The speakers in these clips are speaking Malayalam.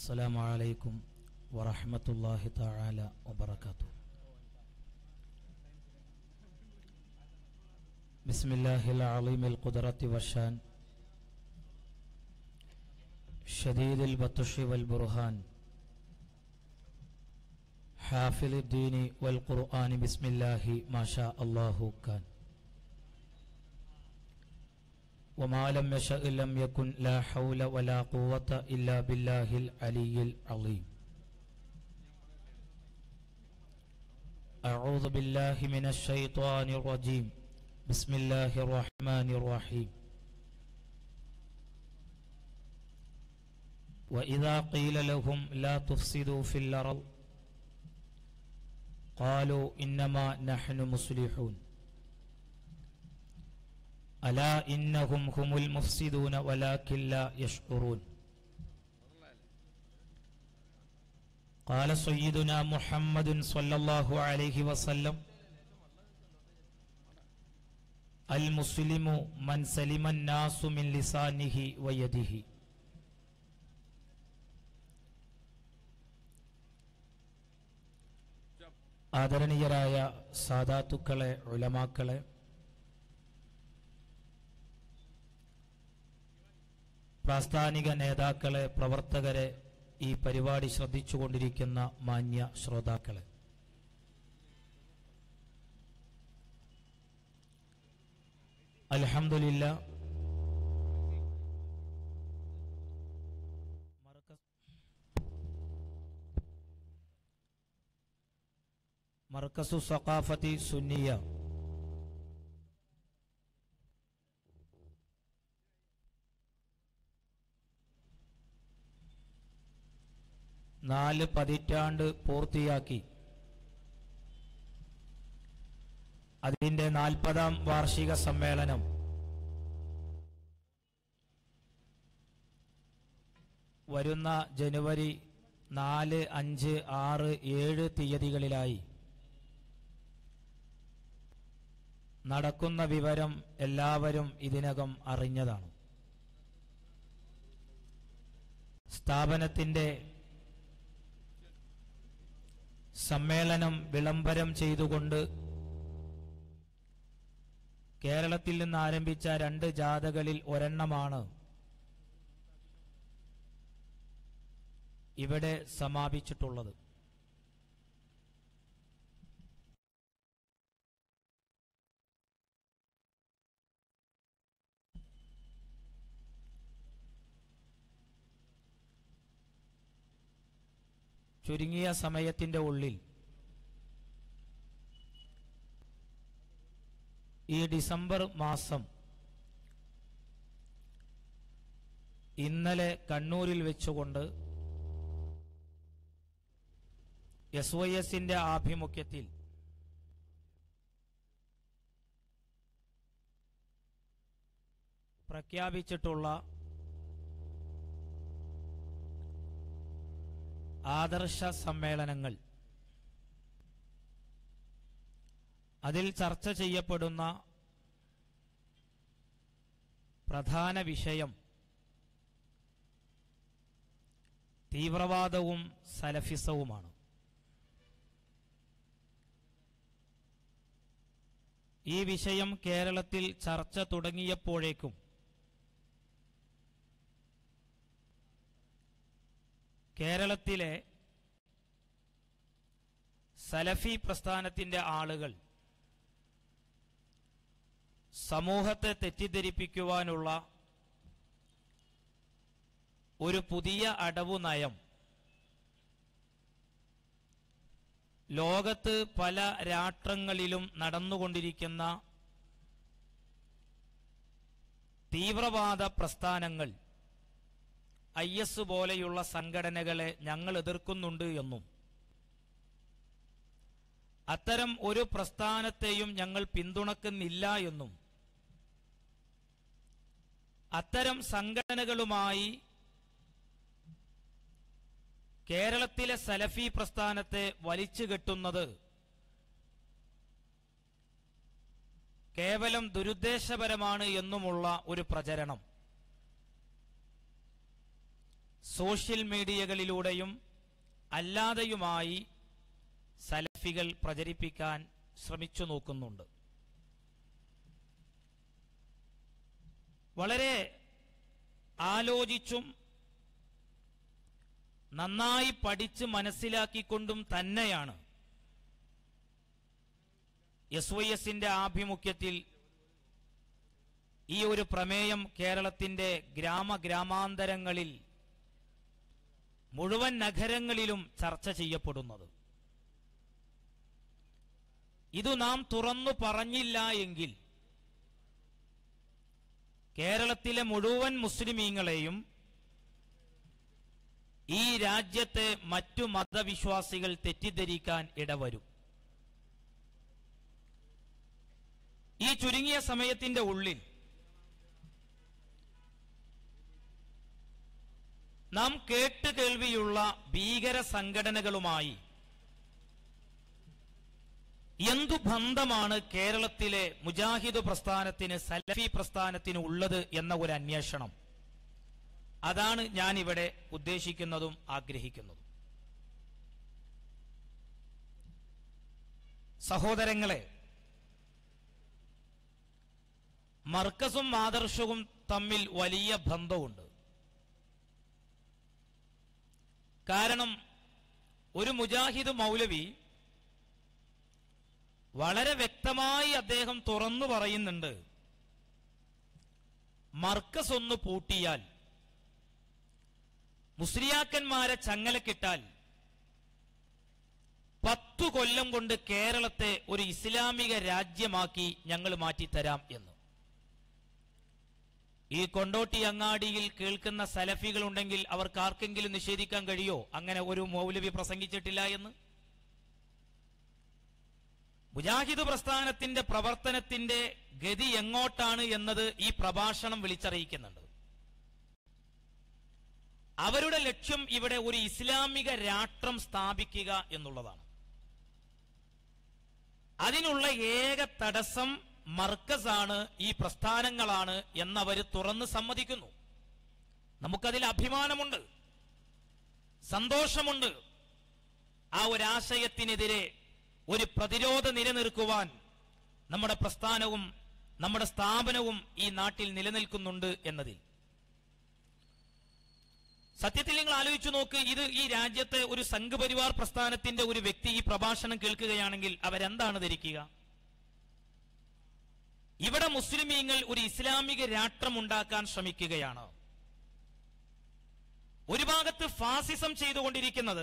السلام عليكم ورحمة الله تعالى وبركاته بسم الله العظيم القدرة والشان شديد البطش والبرهان حافظ الدين والقرآن بسم الله ما شاء الله كان وما لم يشأ لم يكن لا حول ولا قوة إلا بالله العلي العظيم أعوذ بالله من الشيطان الرجيم بسم الله الرحمن الرحيم وإذا قيل لهم لا تفسدوا في الأرض قالوا إنما نحن مصلحون ألا إنهم هم المفسدون ولكن لا يشعرون قال سيدنا محمد صلى الله عليه وسلم المسلم من سلم الناس من لسانه ويده ആദരണീയരായ സാദാത്തുക്കളെ ഉലമാക്കളെ പ്രാസ്ഥാനിക നേതാക്കളെ പ്രവർത്തകരെ ഈ പരിപാടി ശ്രദ്ധിച്ചുകൊണ്ടിരിക്കുന്ന മാന്യ ശ്രോതാക്കളെ അൽഹംദുലില്ല മർക്കസു സഖാഫത്തി സുന്നിയ നാല് പതിറ്റാണ്ട് പൂർത്തിയാക്കി അതിന്റെ നാൽപ്പതാം വാർഷിക സമ്മേളനം വരുന്ന ജനുവരി നാല് അഞ്ച് ആറ് ഏഴ് തീയതികളിലായി നടക്കുന്ന വിവരം എല്ലാവരും ഇതിനകം അറിഞ്ഞതാണ് സ്ഥാപനത്തിന്റെ സമ്മേളനം വിളംബരം ചെയ്തുകൊണ്ട് കേരളത്തിൽ നിന്ന് ആരംഭിച്ച രണ്ട് ജാഥകളിൽ ഒരെണ്ണമാണ് ഇവിടെ സമാപിച്ചിട്ടുള്ളത് ചുരുങ്ങിയ സമയത്തിന്റെ ഉള്ളിൽ ഈ ഡിസംബർ മാസം ഇന്നലെ കണ്ണൂരിൽ വെച്ചുകൊണ്ട് എസ് വൈ എസിന്റെ ആഭിമുഖ്യത്തിൽ പ്രഖ്യാപിച്ചിട്ടുള്ള ആദർശ സമ്മേളനങ്ങൾ അതിൽ ചർച്ച ചെയ്യപ്പെടുന്ന പ്രധാന വിഷയം തീവ്രവാദവും സലഫിസവുമാണ് ഈ വിഷയം കേരളത്തിൽ ചർച്ച തുടങ്ങിയപ്പോഴേക്കും കേരളത്തിലെ സലഫി പ്രസ്ഥാനത്തിന്റെ ആളുകൾ സമൂഹത്തെ തെറ്റിദ്ധരിപ്പിക്കുവാനുള്ള ഒരു പുതിയ അടവു നയം ലോകത്ത് പല രാഷ്ട്രങ്ങളിലും നടന്നുകൊണ്ടിരിക്കുന്ന തീവ്രവാദ പ്രസ്ഥാനങ്ങൾ ഐ എസ് പോലെയുള്ള സംഘടനകളെ ഞങ്ങൾ എതിർക്കുന്നുണ്ട് എന്നും അത്തരം ഒരു പ്രസ്ഥാനത്തെയും ഞങ്ങൾ പിന്തുണക്കുന്നില്ല എന്നും അത്തരം സംഘടനകളുമായി കേരളത്തിലെ സലഫി പ്രസ്ഥാനത്തെ വലിച്ചു കെട്ടുന്നത് കേവലം ദുരുദ്ദേശപരമാണ് എന്നുമുള്ള ഒരു പ്രചരണം സോഷ്യൽ മീഡിയകളിലൂടെയും അല്ലാതെയുമായി സലഫികൾ പ്രചരിപ്പിക്കാൻ ശ്രമിച്ചു നോക്കുന്നുണ്ട് വളരെ ആലോചിച്ചും നന്നായി പഠിച്ച് മനസ്സിലാക്കിക്കൊണ്ടും തന്നെയാണ് എസ് വൈ എസിന്റെ ആഭിമുഖ്യത്തിൽ ഈ ഒരു പ്രമേയം കേരളത്തിന്റെ ഗ്രാമഗ്രാമാന്തരങ്ങളിൽ മുഴുവൻ നഗരങ്ങളിലും ചർച്ച ചെയ്യപ്പെടുന്നത് ഇതു നാം തുറന്നു പറഞ്ഞില്ല എങ്കിൽ കേരളത്തിലെ മുഴുവൻ മുസ്ലിമീങ്ങളെയും ഈ രാജ്യത്തെ മറ്റു മതവിശ്വാസികൾ തെറ്റിദ്ധരിക്കാൻ ഇടവരും ഈ ചുരുങ്ങിയ സമയത്തിന്റെ ഉള്ളിൽ നാം കേട്ട് കേൾവിയുള്ള ഭീകര സംഘടനകളുമായി എന്തു ബന്ധമാണ് കേരളത്തിലെ മുജാഹിദ് പ്രസ്ഥാനത്തിന് സലഫി പ്രസ്ഥാനത്തിന് ഉള്ളത് എന്ന ഒരു അന്വേഷണം അതാണ് ഞാൻ ഇവിടെ ഉദ്ദേശിക്കുന്നതും ആഗ്രഹിക്കുന്നതും സഹോദരങ്ങളെ മർക്കസും ആദർശവും തമ്മിൽ വലിയ ബന്ധമുണ്ട് കാരണം ഒരു മുജാഹിദ് മൗലവി വളരെ വ്യക്തമായി അദ്ദേഹം തുറന്നു പറയുന്നുണ്ട് മർക്കസ് ഒന്ന് പൂട്ടിയാൽ മുസ്ലിയാക്കന്മാരെ ചങ്ങലക്കിട്ടാൽ പത്തു കൊല്ലം കൊണ്ട് കേരളത്തെ ഒരു ഇസ്ലാമിക രാജ്യമാക്കി ഞങ്ങൾ മാറ്റിത്തരാം എന്ന് ഈ കൊണ്ടോട്ടി അങ്ങാടിയിൽ കേൾക്കുന്ന സലഫികൾ ഉണ്ടെങ്കിൽ അവർക്ക് ആർക്കെങ്കിലും നിഷേധിക്കാൻ കഴിയോ അങ്ങനെ ഒരു മൗലവി പ്രസംഗിച്ചിട്ടില്ല എന്ന് മുജാഹിദ് പ്രസ്ഥാനത്തിന്റെ പ്രവർത്തനത്തിന്റെ ഗതി എങ്ങോട്ടാണ് എന്നത് ഈ പ്രഭാഷണം വിളിച്ചറിയിക്കുന്നുണ്ട് അവരുടെ ലക്ഷ്യം ഇവിടെ ഒരു ഇസ്ലാമിക രാഷ്ട്രം സ്ഥാപിക്കുക എന്നുള്ളതാണ് അതിനുള്ള ഏക തടസ്സം മർക്കസാണ് ഈ പ്രസ്ഥാനങ്ങളാണ് എന്നവർ തുറന്ന് സമ്മതിക്കുന്നു നമുക്കതിൽ അഭിമാനമുണ്ട് സന്തോഷമുണ്ട് ആ ഒരാശയത്തിനെതിരെ ഒരു പ്രതിരോധ നിലനിൽക്കുവാൻ നമ്മുടെ പ്രസ്ഥാനവും നമ്മുടെ സ്ഥാപനവും ഈ നാട്ടിൽ നിലനിൽക്കുന്നുണ്ട് എന്നതിൽ സത്യത്തിൽ നിങ്ങൾ ആലോചിച്ചു നോക്ക് ഇത് ഈ രാജ്യത്തെ ഒരു സംഘപരിവാർ പ്രസ്ഥാനത്തിന്റെ ഒരു വ്യക്തി ഈ പ്രഭാഷണം കേൾക്കുകയാണെങ്കിൽ അവരെന്താണ് ധരിക്കുക ഇവിടെ മുസ്ലിമീങ്ങൾ ഒരു ഇസ്ലാമിക രാഷ്ട്രം ഉണ്ടാക്കാൻ ശ്രമിക്കുകയാണ് ഒരു ഭാഗത്ത് ഫാസിസം ചെയ്തുകൊണ്ടിരിക്കുന്നത്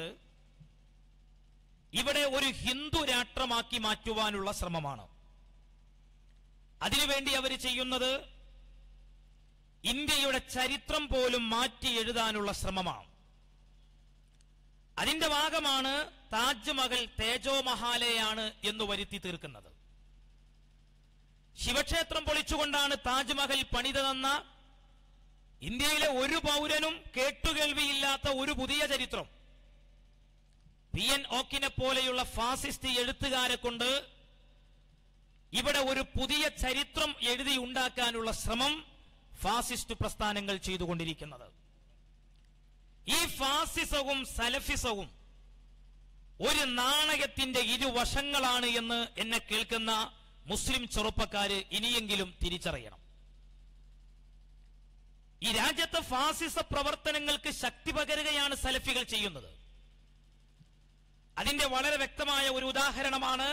ഇവിടെ ഒരു ഹിന്ദു രാഷ്ട്രമാക്കി മാറ്റുവാനുള്ള ശ്രമമാണ് അതിനുവേണ്ടി അവർ ചെയ്യുന്നത് ഇന്ത്യയുടെ ചരിത്രം പോലും മാറ്റി എഴുതാനുള്ള ശ്രമമാണ് അതിന്റെ ഭാഗമാണ് താജ്മഹൽ തേജോമഹാലയാണ് എന്ന് വരുത്തി തീർക്കുന്നത് ശിവക്ഷേത്രം പൊളിച്ചുകൊണ്ടാണ് താജ്മഹൽ പണിതതെന്ന ഇന്ത്യയിലെ ഒരു പൗരനും കേട്ടുകേൾവിയില്ലാത്ത ഒരു പുതിയ ചരിത്രം പി എൻ ഓക്കിനെ പോലെയുള്ള ഫാസിസ്റ്റ് എഴുത്തുകാരെ കൊണ്ട് ഇവിടെ ഒരു പുതിയ ചരിത്രം എഴുതി ഉണ്ടാക്കാനുള്ള ശ്രമം ഫാസിസ്റ്റ് പ്രസ്ഥാനങ്ങൾ ചെയ്തുകൊണ്ടിരിക്കുന്നത് ഈ ഫാസിസവും സലഫിസവും ഒരു നാണയത്തിന്റെ ഇരുവശങ്ങളാണ് എന്ന് എന്നെ കേൾക്കുന്ന മുസ്ലിം ചെറുപ്പക്കാര് ഇനിയെങ്കിലും തിരിച്ചറിയണം ഈ രാജ്യത്തെ ഫാസിസ പ്രവർത്തനങ്ങൾക്ക് ശക്തി പകരുകയാണ് സലഫികൾ ചെയ്യുന്നത് അതിന്റെ വളരെ വ്യക്തമായ ഒരു ഉദാഹരണമാണ്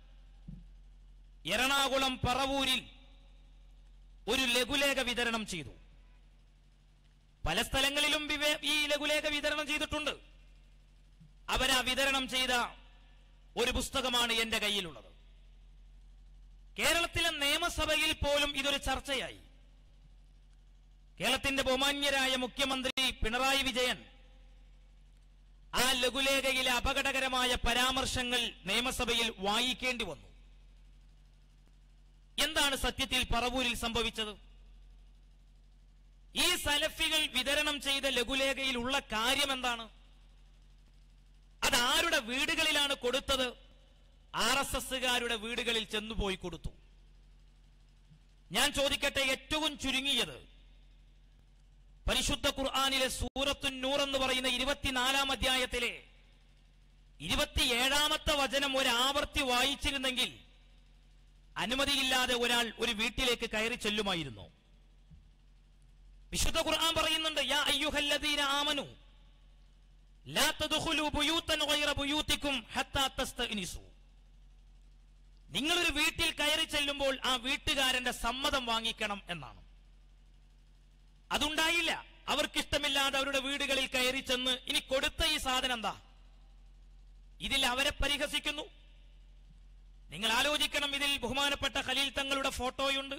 എറണാകുളം പറവൂരിൽ ഒരു ലഘുലേഖ വിതരണം ചെയ്തു പല സ്ഥലങ്ങളിലും വിവേ- ഈ ലഘുലേഖ വിതരണം ചെയ്തിട്ടുണ്ട് അവരാ വിതരണം ചെയ്ത ഒരു പുസ്തകമാണ് എന്റെ കയ്യിലുള്ളത് കേരളത്തിലെ നിയമസഭയിൽ പോലും ഇതൊരു ചർച്ചയായി കേരളത്തിന്റെ ബഹുമാന്യരായ മുഖ്യമന്ത്രി പിണറായി വിജയൻ ആ ലഘുലേഖയിലെ അപകടകരമായ പരാമർശങ്ങൾ നിയമസഭയിൽ വായിക്കേണ്ടി വന്നു എന്താണ് സത്യത്തിൽ പറവൂരിൽ സംഭവിച്ചത് ഈ സലഫികൾ വിതരണം ചെയ്ത ലഘുലേഖയിൽ ഉള്ള കാര്യം എന്താണ് അത് ആരുടെ വീടുകളിലാണ് കൊടുത്തത് ആർ എസ് എസുകാരുടെ വീടുകളിൽ ചെന്നുപോയി കൊടുത്തു ഞാൻ ചോദിക്കട്ടെ ഏറ്റവും ചുരുങ്ങിയത് പരിശുദ്ധ ഖുർആാനിലെ സൂറത്തു നൂർ എന്ന് പറയുന്ന ഇരുപത്തിനാലാം അധ്യായത്തിലെ ഇരുപത്തിയേഴാമത്തെ വചനം ഒരു ആവർത്തി വായിച്ചിരുന്നെങ്കിൽ അനുമതിയില്ലാതെ ഒരാൾ ഒരു വീട്ടിലേക്ക് കയറി ചെല്ലുമായിരുന്നു വിശുദ്ധ ഖുർആൻ പറയുന്നുണ്ട് യാ അയ്യുഹല്ലദീന ആമനു ലാ തദ്ഖുലു ബുയൂതൻ ഗൈറ ബുയൂതിക്കും ഹത്താ തസ്തഅനിസു നിങ്ങളൊരു വീട്ടിൽ കയറി ചെല്ലുമ്പോൾ ആ വീട്ടുകാരന്റെ സമ്മതം വാങ്ങിക്കണം എന്നാണ് അതുണ്ടായില്ല അവർക്കിഷ്ടമില്ലാതെ അവരുടെ വീടുകളിൽ കയറി ചെന്ന് ഇനി കൊടുത്ത ഈ സാധനം എന്താ ഇതിൽ അവരെ പരിഹസിക്കുന്നു നിങ്ങൾ ആലോചിക്കണം ഇതിൽ ബഹുമാനപ്പെട്ട ഖലീൽ തങ്ങളുടെ ഫോട്ടോയുണ്ട്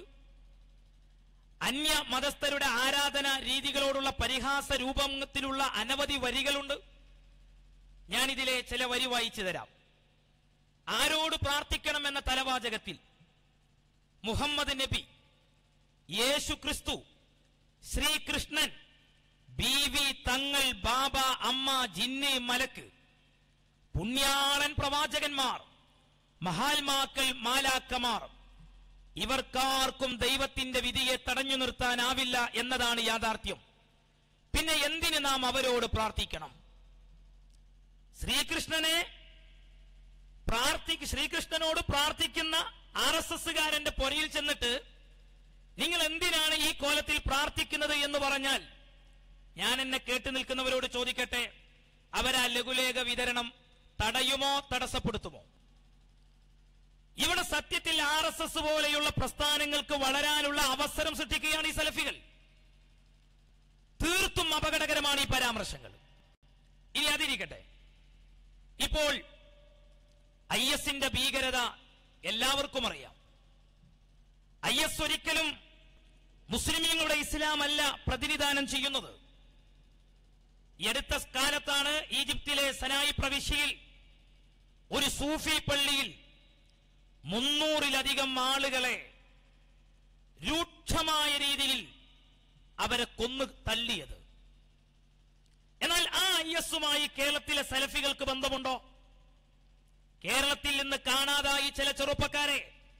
അന്യ മതസ്ഥരുടെ ആരാധന രീതികളോടുള്ള പരിഹാസ രൂപത്തിലുള്ള അനവധി വരികളുണ്ട് ഞാൻ ഇതിലെ ചില വരി വായിച്ചു തരാം ആരോട് പ്രാർത്ഥിക്കണം എന്ന തലവാചകത്തിൽ മുഹമ്മദ് നബി യേശു ക്രിസ്തു ശ്രീകൃഷ്ണൻ ബീവി തങ്ങൾ ബാബ അമ്മ ജിന്ന് മലക്ക് പുണ്യാളൻ പ്രവാചകന്മാർ മഹാത്മാക്കൾ മാലാക്കമാർ ഇവർക്കാർക്കും ദൈവത്തിന്റെ വിധിയെ തടഞ്ഞു നിർത്താനാവില്ല എന്നതാണ് യാഥാർത്ഥ്യം പിന്നെ എന്തിന് നാം അവരോട് പ്രാർത്ഥിക്കണം ശ്രീകൃഷ്ണനെ പ്രാർത്ഥി ശ്രീകൃഷ്ണനോട് പ്രാർത്ഥിക്കുന്ന ആർ എസ് എസ്സുകാരന്റെ പൊരയിൽ ചെന്നിട്ട് നിങ്ങൾ എന്തിനാണ് ഈ കോലത്തിൽ പ്രാർത്ഥിക്കുന്നത് എന്ന് പറഞ്ഞാൽ ഞാൻ എന്നെ കേട്ടു നിൽക്കുന്നവരോട് ചോദിക്കട്ടെ അവരാ ലഘുലേഖ വിതരണം തടയുമോ തടസ്സപ്പെടുത്തുമോ ഇവിടെ സത്യത്തിൽ ആർ എസ് എസ് പോലെയുള്ള പ്രസ്ഥാനങ്ങൾക്ക് വളരാനുള്ള അവസരം സൃഷ്ടിക്കുകയാണ് ഈ സലഫികൾ തീർത്തും അപകടകരമാണ് ഈ പരാമർശങ്ങൾ ഇനി അതിരിക്കട്ടെ ഇപ്പോൾ ഐ എസിന്റെ ഭീകരത എല്ലാവർക്കും അറിയാം ഐ എസ് ഒരിക്കലും മുസ്ലിമീങ്ങളുടെ ഇസ്ലാം അല്ല പ്രതിനിധാനം ചെയ്യുന്നത് ഈ അടുത്ത കാലത്താണ് ഈജിപ്തിലെ സനായി പ്രവിശ്യയിൽ ഒരു സൂഫി പള്ളിയിൽ മുന്നൂറിലധികം ആളുകളെ രൂക്ഷമായ രീതിയിൽ അവരെ കൊന്നു തള്ളിയത് എന്നാൽ ആ ഐ എസുമായി കേരളത്തിലെ സലഫികൾക്ക് ബന്ധമുണ്ടോ കേരളത്തിൽ നിന്ന് കാണാതായി ചില ചെറുപ്പക്കാരെ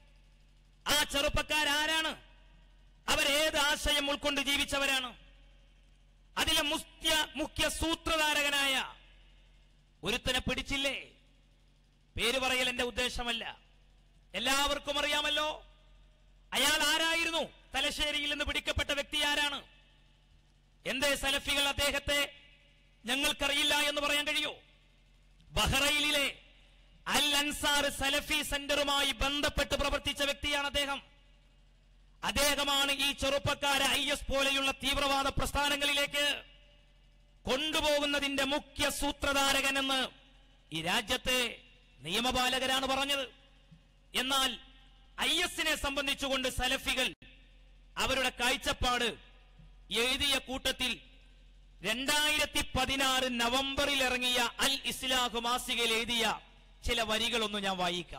ആ ചെറുപ്പക്കാരാരാണ് അവരേത് ആശയം ഉൾക്കൊണ്ട് ജീവിച്ചവരാണ് അതിലെ മുഖ്യ മുഖ്യ സൂത്രധാരകനായ ഒരുത്തനെ പിടിച്ചില്ലേ പേര് പറയൽ എന്റെ ഉദ്ദേശമല്ല എല്ലാവർക്കും അറിയാമല്ലോ അയാൾ ആരായിരുന്നു തലശ്ശേരിയിൽ നിന്ന് പിടിക്കപ്പെട്ട വ്യക്തി ആരാണ് എന്തേ സലഫികൾ അദ്ദേഹത്തെ ഞങ്ങൾക്കറിയില്ല എന്ന് പറയാൻ കഴിയോ ബഹ്റൈനിലെ അൽ അൻസാർ സലഫി സെന്ററുമായി ബന്ധപ്പെട്ട് പ്രവർത്തിച്ച വ്യക്തിയാണ് അദ്ദേഹം അദ്ദേഹമാണ് ഈ ചെറുപ്പക്കാരെ ഐ എസ് പോലെയുള്ള തീവ്രവാദ പ്രസ്ഥാനങ്ങളിലേക്ക് കൊണ്ടുപോകുന്നതിന്റെ മുഖ്യ സൂത്രധാരകനെന്ന് ഈ രാജ്യത്തെ നിയമപാലകരാണ് പറഞ്ഞത് എന്നാൽ ഐ എസിനെ സംബന്ധിച്ചുകൊണ്ട് സലഫികൾ അവരുടെ കാഴ്ചപ്പാട് എഴുതിയ കൂട്ടത്തിൽ രണ്ടായിരത്തി പതിനാറ് നവംബറിൽ ഇറങ്ങിയ അൽ ഇസ്ലാഹ് മാസികയിൽ എഴുതിയ ചില വരികളൊന്നും ഞാൻ വായിക്കാം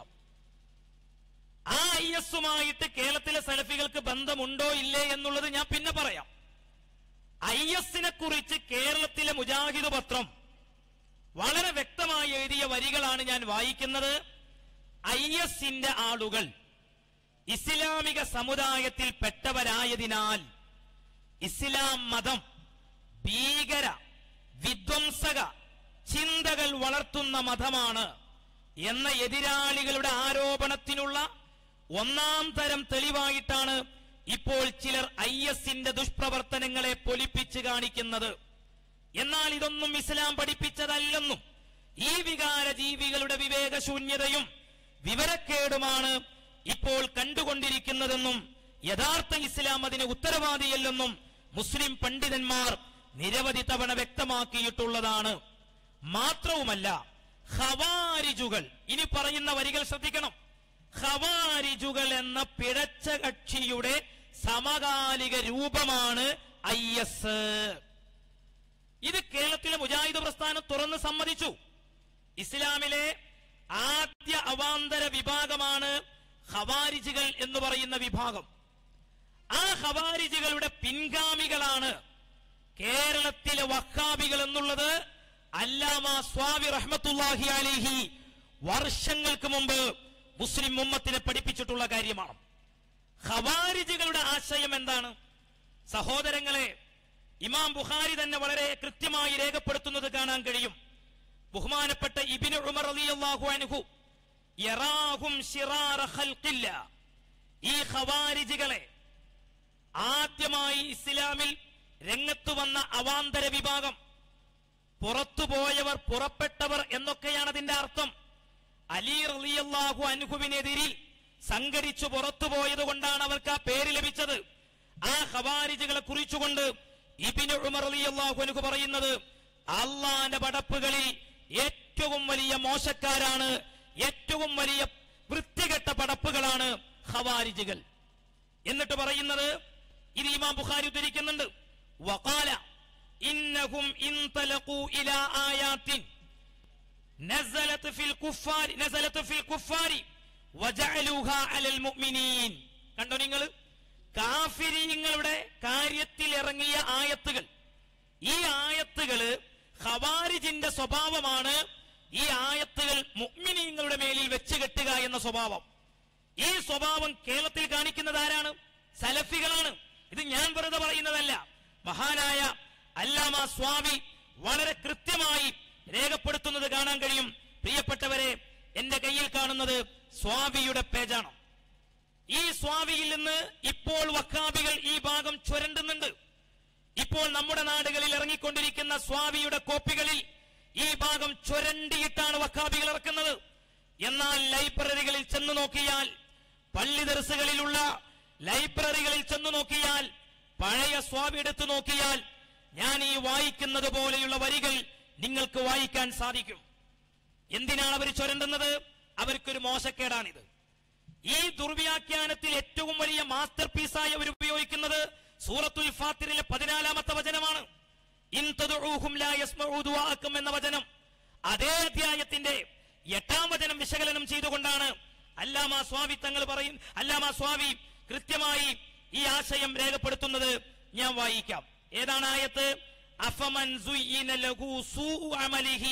ആ ഐ എസുമായിട്ട് കേരളത്തിലെ സലഫികൾക്ക് ബന്ധമുണ്ടോ ഇല്ലേ എന്നുള്ളത് ഞാൻ പിന്നെ പറയാം ഐ എസിനെ കുറിച്ച് കേരളത്തിലെ മുജാഹിദ് പത്രം വളരെ വ്യക്തമായി എഴുതിയ വരികളാണ് ഞാൻ വായിക്കുന്നത് ഐ എസിന്റെ ആളുകൾ ഇസ്ലാമിക സമുദായത്തിൽ പെട്ടവരായതിനാൽ ഇസ്ലാം മതം ഭീകര വിധ്വംസക ചിന്തകൾ വളർത്തുന്ന മതമാണ് എന്ന എതിരാളികളുടെ ആരോപണത്തിനുള്ള ഒന്നാം തരം തെളിവായിട്ടാണ് ഇപ്പോൾ ചിലർ ഐ എസിന്റെ ദുഷ്പ്രവർത്തനങ്ങളെ പൊലിപ്പിച്ച് കാണിക്കുന്നത് എന്നാൽ ഇതൊന്നും ഇസ്ലാം പഠിപ്പിച്ചതല്ലെന്നും ഈ വികാര ജീവികളുടെ വിവേകശൂന്യതയും വിവരക്കേടുമാണ് ഇപ്പോൾ കണ്ടുകൊണ്ടിരിക്കുന്നതെന്നും യഥാർത്ഥ ഇസ്ലാം അതിന് ഉത്തരവാദിയല്ലെന്നും മുസ്ലിം പണ്ഡിതന്മാർ നിരവധി തവണ വ്യക്തമാക്കിയിട്ടുള്ളതാണ് മാത്രവുമല്ല ഖവാരിജുകൾ ഇനി പറയുന്ന വരികൾ ശ്രദ്ധിക്കണം ഖവാരിജുകൾ എന്ന പിഴച്ച കക്ഷിയുടെ സമകാലിക രൂപമാണ് ഐ എസ് ഇത് കേരളത്തിലെ മുജാഹിദ് പ്രസ്ഥാനം തുറന്ന് സമ്മതിച്ചു ഇസ്ലാമിലെ ആദ്യ അവാന്തര വിഭാഗമാണ് ഖവാരിജുകൾ എന്ന് പറയുന്ന വിഭാഗം ആ ഖവാരിജുകളുടെ പിൻഗാമികളാണ് കേരളത്തിലെ വഹാബികൾ എന്നുള്ളത് അല്ലാമ സ്വാമി റഹ്മത്തുല്ലാഹി അലിഹി വർഷങ്ങൾക്ക് മുമ്പ് മുസ്ലിം ഉമ്മത്തിനെ പഠിപ്പിച്ചിട്ടുള്ള കാര്യമാണ് ഖവാരിജുകളുടെ ആശയം എന്താണ് സഹോദരങ്ങളെ ഇമാം ബുഖാരി തന്നെ വളരെ കൃത്യമായി രേഖപ്പെടുത്തുന്നത് കാണാൻ കഴിയും ബഹുമാനപ്പെട്ട ഇബിന് ഉമർ റളിയല്ലാഹു അൻഹു യറാഹും ശിറാറ ഖൽഖില്ല ഈ ഖവാരിജികളെ ആദ്യമായി ഇസ്ലാമിൽ രംഗത്തു വന്ന അവാന്തര വിഭാഗം പുറത്തുപോയവർ പുറപ്പെട്ടവർ എന്നൊക്കെയാണ് അതിന്റെ അർത്ഥം അലി റളിയല്ലാഹു അൻഹുവിനെതിരിൽ സംഘടിച്ചു പുറത്തുപോയത് കൊണ്ടാണ് അവർക്ക് ആ പേര് ലഭിച്ചത് ആ ഖവാരിജുകളെ കുറിച്ചുകൊണ്ട് ഇബിന് ഉമർ റളിയല്ലാഹു അൻഹു പറയുന്നത് അള്ളാന്റെ പടപ്പുകളിൽ ഏറ്റവും വലിയ മോശക്കാരാണ് ഏറ്റവും വലിയ വൃത്തികെട്ട പടപ്പുകളാണ് ഖവാരിജുകൾ എന്നിട്ട് പറയുന്നത് ഇത് ഇമാം ബുഖാരി ഉദ്ധരിക്കുന്നുണ്ട് വഖാല ഇന്നഹും ഇൻതലഖു ഇലാ ആയാത്തിൻ നസലത് ഫിൽ കുഫാരി നസലത് ഫിൽ കുഫാരി വജഅലുഹാ അലൽ മുഅ്മിനീൻ കണ്ടോ നിങ്ങൾ കാഫിരീങ്ങളുടെ കാര്യത്തിൽ ഇറങ്ങിയ ആയത്തുകൾ ഈ ആയത്തുകള് ഖവാരിജിന്റെ സ്വഭാവമാണ് ഈ ആയത്തുകൾ മുഅ്മിനീങ്ങളുടെ മേലിൽ വെച്ച് കെട്ടുക എന്ന സ്വഭാവം ഈ സ്വഭാവം കേരളത്തിൽ കാണിക്കുന്നത് ആരാണ് സലഫികളാണ് ഇത് ഞാൻ വെറുതെ പറയുന്നതല്ല മഹാനായ അല്ലാമ സ്വാമി വളരെ കൃത്യമായി രേഖപ്പെടുത്തുന്നത് കാണാൻ കഴിയും പ്രിയപ്പെട്ടവരെ എന്റെ കയ്യിൽ കാണുന്നത് സ്വാമിയുടെ പേജാണ് ഈ സ്വാമിയിൽ നിന്ന് ഇപ്പോൾ വക്കാബികൾ ഈ ഭാഗം ചുരണ്ടുന്നുണ്ട് ഇപ്പോൾ നമ്മുടെ നാടുകളിൽ ഇറങ്ങിക്കൊണ്ടിരിക്കുന്ന സ്വാമിയുടെ കോപ്പികളിൽ ഈ ഭാഗം ചുരണ്ടിയിട്ടാണ് വക്കാബികൾ ഇറക്കുന്നത് എന്നാൽ ലൈബ്രറികളിൽ ചെന്നു നോക്കിയാൽ പള്ളി ദർസുകളിലുള്ള ലൈബ്രറികളിൽ ചെന്നു നോക്കിയാൽ പഴയ സ്വാമി എടുത്തു നോക്കിയാൽ ഞാൻ ഈ വായിക്കുന്നത് പോലെയുള്ള വരികൾ നിങ്ങൾക്ക് വായിക്കാൻ സാധിക്കും എന്തിനാണ് അവർ ചുരണ്ടുന്നത് അവർക്കൊരു മോശക്കേടാണിത് ഈ ദുർവ്യാഖ്യാനത്തിൽ ഏറ്റവും വലിയ മാസ്റ്റർ പീസായി അവർ ഉപയോഗിക്കുന്നത് സൂറത്തുൽ ഫാത്തിറിലെ പതിനാലാമത്തെ വചനമാണ് ഇൻ തദ്ഉഹും ലാ യസ്മഉ ദുആഅക്കും എന്ന വചനം അതേ അധ്യായത്തിന്റെ എട്ടാം വചനം വിശകലനം ചെയ്തുകൊണ്ടാണ് അല്ലാമ സ്വാമി തങ്ങൾ പറയും അല്ലാമ സ്വാമി കൃത്യമായി ഈ ആശയം രേഖപ്പെടുത്തുന്നത് ഞാൻ വായിക്കാം ഏതാണ് ആയത്ത് അഫമൻ സുയ്യിന ലഹു സൂഉ അമലിഹി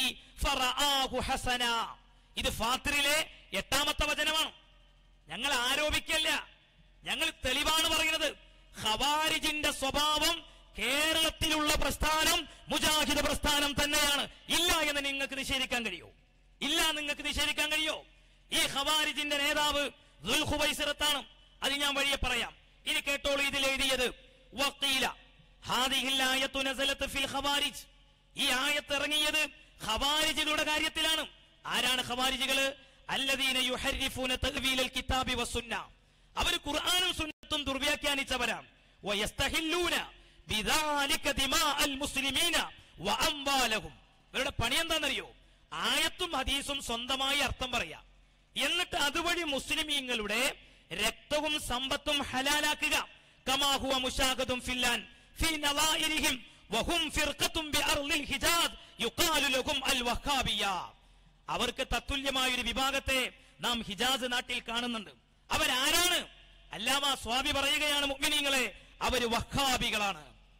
ഫറആഹു ഹസന ഇത് ഫാത്തിറിലെ എട്ടാമത്തെ വചനമാണ് ഞങ്ങൾ ആരോപിക്കല്ല ഞങ്ങൾ തെളിവാണ് പറയുന്നത് ഖവാരിജിന്റെ സ്വഭാവം കേരളത്തിലുള്ള പ്രസ്ഥാനം മുജാഹിദ് പ്രസ്ഥാനം തന്നെയാണ് ഇല്ല എന്ന് നിങ്ങൾക്ക് നിഷേധിക്കാൻ കഴിയോ ഇല്ല നിങ്ങൾക്ക് നിഷേധിക്കാൻ കഴിയോ ഈ ഖവാരിജിന്റെ നേതാവ് ദുൽഖുബൈസിറത്താണ് അത് ഞാൻ വഴിയെ പറയാം ഇനി കേട്ടോളൂ ഇതിൽ എഴുതിയത് വക്കീല ഹാദിഹിൽ ആയത്തു നസലത്ത് ഫിൽ ഖവാരിജ് ഈ ആയത്ത് ഇറങ്ങിയത് ഖവാരിജുകളുടെ കാര്യത്തിലാണ് ആരാണ് ഖവാരിജുകള് അല്ലദീന യുഹരിഫൂന തഅ്വീലൽ കിതാബി വസുന്ന അവർ ഖുർആനും സുന്നത്തും ദുർവ്യാഖ്യാനിച്ചവരാണ് വയസ്തഹില്ലൂന ബിദാലിക ദിമാഅൽ മുസ്ലിമീന വഅംവാലഹും ഇവരുടെ പണി എന്താണെന്നറിയോ ആയത്തും ഹദീസും സ്വന്തമായി അർത്ഥം പറയാ എന്നിട്ട് അതുവഴി മുസ്ലിമീങ്ങളുടെ രക്തവും സമ്പത്തും ഹലാലാക്കുക കമാഹുവ മുഷാഖദും ഫില്ലാൻ ഫി നവാഇരിഹിം വഹും ഫിർഖത്തും ബിഅർളിൽ ഹിജാദ് യുഖാലു ലഹും അൽ വഹാബിയ അവർക്ക് തത്തുല്യമായ ഒരു വിഭാഗത്തെ നാം ഹിജാസ് നാട്ടിൽ കാണുന്നുണ്ട് അവരാരാണ് അല്ലാമ സ്വാമി പറയുകയാണ് മുഅ്മിനീങ്ങളെ അവര് വഹാബികളാണ്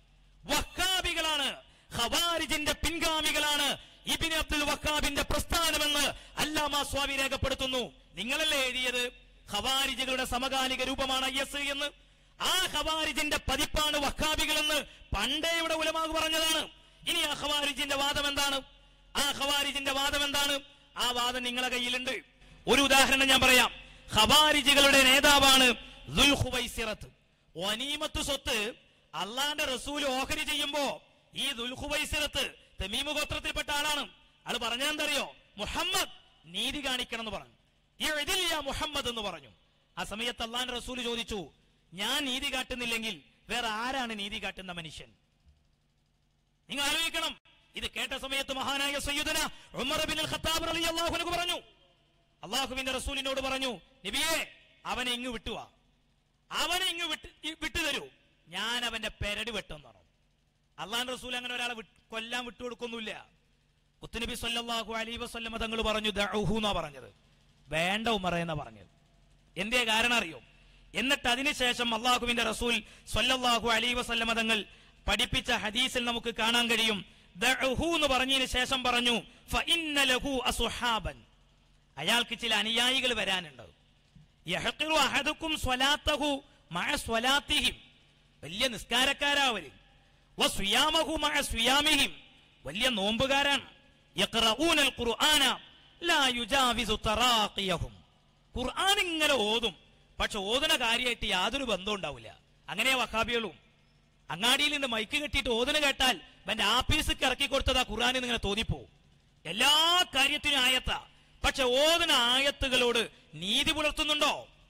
വഹാബികളാണ് ഖവാരിജിന്റെ പിൻഗാമികളാണ് ഇബിൻ അബ്ദുൽ വഹാബിന്റെ പ്രസ്ഥാനമെന്ന് അല്ലാമ സ്വാമി രേഖപ്പെടുത്തുന്നു നിങ്ങളല്ലേ എഴുതിയത് ഖവാരിജുകളുടെ സമകാലിക രൂപമാണ് ഐ എസ് എന്ന് ആ ഖവാരിജിന്റെ പതിപ്പാണ് വഹാബികളെന്ന് പണ്ടേ ഇവിടെ ഉലമാഗ് പറഞ്ഞതാണ് ഇനി ആ ഖവാരിജിന്റെ വാദം എന്താണ് ആ ഖവാരിജിന്റെ വാദം എന്താണ് ആ വാദം നിങ്ങളെ കയ്യിലുണ്ട് ഒരു ഉദാഹരണം ഞാൻ പറയാം ഖവാരിജികളുടെ നേതാവാണ് ദുൽഖുവൈസിറത്ത് ഒനീമത്ത് സ്വത്ത് അള്ളാന്റെ റസൂൽ ഓഹരി ചെയ്യുമ്പോ ഈ ദുൽഖുവൈസിറത്ത് തെമീമ ഗോത്രത്തിൽപ്പെട്ട ആളാണ് ആള് പറഞ്ഞെന്തറിയോ മുഹമ്മദ് നീതി കാണിക്കണം എന്ന് പറഞ്ഞു ഈ എഴുതില്ല മുഹമ്മദ് എന്ന് പറഞ്ഞു ആ സമയത്ത് അള്ളാന്റെ റസൂൽ ചോദിച്ചു ഞാൻ നീതി കാട്ടുന്നില്ലെങ്കിൽ വേറെ ആരാണ് നീതി കാട്ടുന്ന മനുഷ്യൻ നിങ്ങൾ ആലോചിക്കണം ഇത് കേട്ട സമയത്ത് മഹാനായ സയ്യിദന ഉമർ ബിൻ ഖത്താബ് റളിയല്ലാഹു അൻഹു പറഞ്ഞു അള്ളാഹുവിന്റെ റസൂലിനോട് പറഞ്ഞു നബിയെ അവനെ ഇങ്ങ് വിട്ടുവാ അവനെ ഇങ്ങ് വിട്ട് ഇ- വിട്ടുതരൂ ഞാൻ അവന്റെ പെരടി വെട്ടെന്ന് പറഞ്ഞു അള്ളാഹ് റസൂൽ അങ്ങനെ ഒരാളെ വിട്ട്- കൊല്ലാൻ വിട്ടുകൊടുക്കൊന്നുമില്ല കുത്തുനബി സല്ലല്ലാഹു അലൈഹി വസല്ലമ തങ്ങൾ പറഞ്ഞു ദഅഹു എന്നാ പറഞ്ഞത് വേണ്ട ഉമറ എന്നാ പറഞ്ഞത് എന്തേ കാരണം അറിയോ എന്നിട്ട് അതിനുശേഷം അള്ളാഹുവിന്റെ റസൂൽ സല്ലല്ലാഹു അലൈഹി വസല്ലമ തങ്ങൾ പഠിപ്പിച്ച ഹദീസിൽ നമുക്ക് കാണാൻ കഴിയും ദഅഹു എന്ന് പറഞ്ഞതിന് ശേഷം പറഞ്ഞു ഫഇന്ന ലഹു അസുഹാബൻ അയാൾക്ക് ചില അനുയായികൾ വരാനുണ്ട് യഹ്ഖിറു അഹദുക്കും സ്വലാത്തഹു മഅ സ്വലാത്തിഹിം വലിയ നിസ്കാരക്കാരാ അവര് വസ്വിയാമഹു മഅ സ്വിയാമിഹിം വലിയ നോമ്പുകാരാണ് യഖറഊനൽ ഖുർആന ലാ യുജാവിസു തറാഖിയഹും ഖുർആൻ ഇങ്ങനെ ഓതും പക്ഷെ ഓതുന കാര്യമായിട്ട് യാതൊരു ബന്ധവും ഉണ്ടാവില്ല അങ്ങനെ വഹാബികളും അങ്ങാടിയിൽ നിന്ന് മൈക്ക് കെട്ടിയിട്ട് ഓതുന കേട്ടാൽ എന്റെ ആപ്പീസ് ഇറക്കി കൊടുത്തതാ ഖുർആൻ ഇങ്ങനെ തോന്നിപ്പോവും എല്ലാ കാര്യത്തിനും ആയത്ത പക്ഷെ ഓതുന ആയത്തുകളോട് നീതി പുലർത്തുന്നുണ്ടോ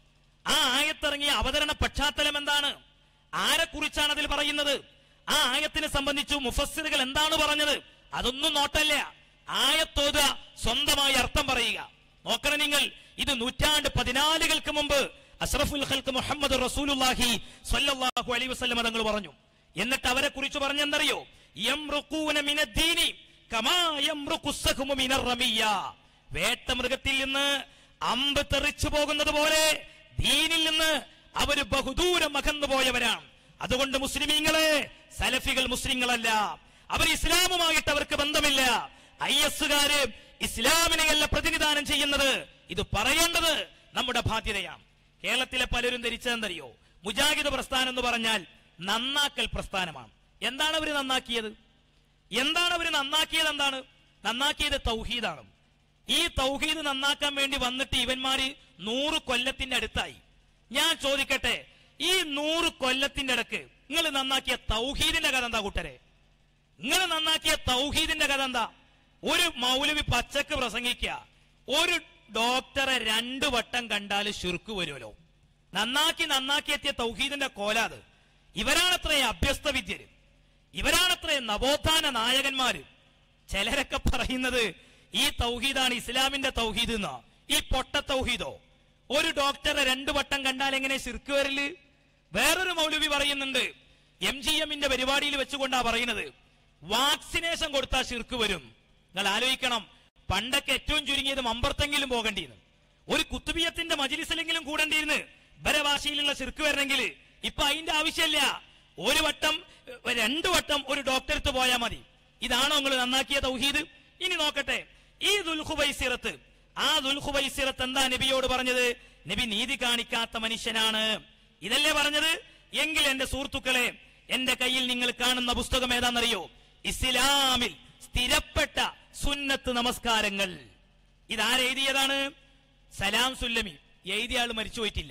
ആ ആയത്തിറങ്ങിയ അവതരണ പശ്ചാത്തലം എന്താണ് ആരെ കുറിച്ചാണ് അതിൽ പറയുന്നത് ആ ആയത്തിനെ സംബന്ധിച്ചു മുഫസ്സിറുകൾ എന്താണ് പറഞ്ഞത് അതൊന്നും നോട്ടല്ല ആയത്തോതുക സ്വന്തമായി അർത്ഥം പറയുക നോക്കണം നിങ്ങൾ ഇത് നൂറ്റാണ്ട് പതിനാലുകൾക്ക് മുമ്പ് അഷ്റഫുൽ ഖൽക്ക് മുഹമ്മദ് റസൂലുള്ളാഹി സ്വല്ലല്ലാഹു അലൈഹി വസല്ലം തങ്ങൾ പറഞ്ഞു എന്നിട്ട് അവരെ കുറിച്ച് പറഞ്ഞെന്തറിയോ യംറുഖൂന മിനദ്ദീനി കമാ യംറുഖു സഹ്മു മിനർ റമിയ്യ വേട്ടമൃഗത്തിൽ നിന്ന് അമ്പ് തെറിച്ചു പോകുന്നത് പോലെ ദീനിൽ നിന്ന് അവര് ബഹുദൂരം അകന്നു പോയവരാണ് അതുകൊണ്ട് മുസ്ലിമീങ്ങളെ സലഫികൾ മുസ്ലിങ്ങളല്ല അവർ ഇസ്ലാമുമായിട്ട് അവർക്ക് ബന്ധമില്ല ഐ എസുകാര് ഇസ്ലാമിനെയല്ല പ്രതിനിധാനം ചെയ്യുന്നത് ഇത് പറയേണ്ടത് നമ്മുടെ ബാധ്യതയാണ് കേരളത്തിലെ പലരും ധരിച്ചതെന്തറിയോ മുജാഹിദ് പ്രസ്ഥാനം എന്ന് പറഞ്ഞാൽ നന്നാക്കൽ പ്രസ്ഥാനമാണ് എന്താണ് അവർ നന്നാക്കിയത് എന്താണ് അവർ നന്നാക്കിയത് എന്താണ് നന്നാക്കിയത് തൗഹീദാണ് ഈ തൗഹീദ് നന്നാക്കാൻ വേണ്ടി വന്നിട്ട് ഇവന്മാര് നൂറ് കൊല്ലത്തിന്റെ അടുത്തായി ഞാൻ ചോദിക്കട്ടെ ഈ നൂറ് കൊല്ലത്തിന്റെ ഇടക്ക് നിങ്ങൾ നന്നാക്കിയ തൗഹീദിന്റെ കഥ എന്താ കൂട്ടരെ നിങ്ങൾ നന്നാക്കിയ തൗഹീദിന്റെ കഥ എന്താ ഒരു മൗലവി പച്ചക്ക് പ്രസംഗിക്കുക ഒരു ഡോക്ടറെ രണ്ടു വട്ടം കണ്ടാൽ ശുർക്ക് വരുമല്ലോ നന്നാക്കി നന്നാക്കി എത്തിയ തൗഹീദിന്റെ കോലാത് ഇവരാണത്രേ അഭ്യസ്ത വിദ്യര് ഇവരാണത്രേ നവോത്ഥാന നായകന്മാര് ചിലരൊക്കെ പറയുന്നത് ഈ തൗഹീദാണ് ഇസ്ലാമിന്റെ തൗഹീദ് എന്നോ ഈ പൊട്ട തൗഹീദോ ഒരു ഡോക്ടറെ രണ്ടു വട്ടം കണ്ടാൽ എങ്ങനെ ശിർക്ക് വരല് വേറൊരു മൗലവി പറയുന്നുണ്ട് എം ജി എമ്മിന്റെ പരിപാടിയിൽ വെച്ചുകൊണ്ടാ പറയുന്നത് വാക്സിനേഷൻ കൊടുത്താൽ ശിർക്ക് വരും നിങ്ങൾ ആലോചിക്കണം പണ്ടൊക്കെ ഏറ്റവും ചുരുങ്ങിയത് മമ്പർത്തെങ്കിലും പോകേണ്ടിയിരുന്നു ഒരു കുത്തുബിയത്തിന്റെ മജിലിസിലെങ്കിലും കൂടേണ്ടിയിരുന്നു ഇവരെ ഭാഷയിലുള്ള ശിർക്ക് വരണമെങ്കിൽ ഇപ്പൊ അതിന്റെ ആവശ്യമില്ല ഒരു വട്ടം ഏഹ്, രണ്ടു വട്ടം ഒരു ഡോക്ടർക്ക് പോയാൽ മതി ഇതാണോ നിങ്ങൾ നന്നാക്കിയ തൗഹീദ് ഇനി നോക്കട്ടെ ഈ ദുൽഖുബൈസിറത്ത് ആ ദുൽഖുബൈസിറത്ത് എന്താ നബിയോട് പറഞ്ഞത് നബി നീതി കാണിക്കാത്ത മനുഷ്യനാണ് ഇതല്ലേ പറഞ്ഞത് എങ്കിൽ എന്റെ സുഹൃത്തുക്കളെ എന്റെ കയ്യിൽ നിങ്ങൾ കാണുന്ന പുസ്തകം ഏതാണെന്നറിയോ ഇസ്ലാമിൽ സ്ഥിരപ്പെട്ട സുന്നത്ത് നമസ്കാരങ്ങൾ ഇതാരെഴുതിയതാണ് സലാം സുല്ലമി എഴുതിയ ആൾ മരിച്ചു പോയിട്ടില്ല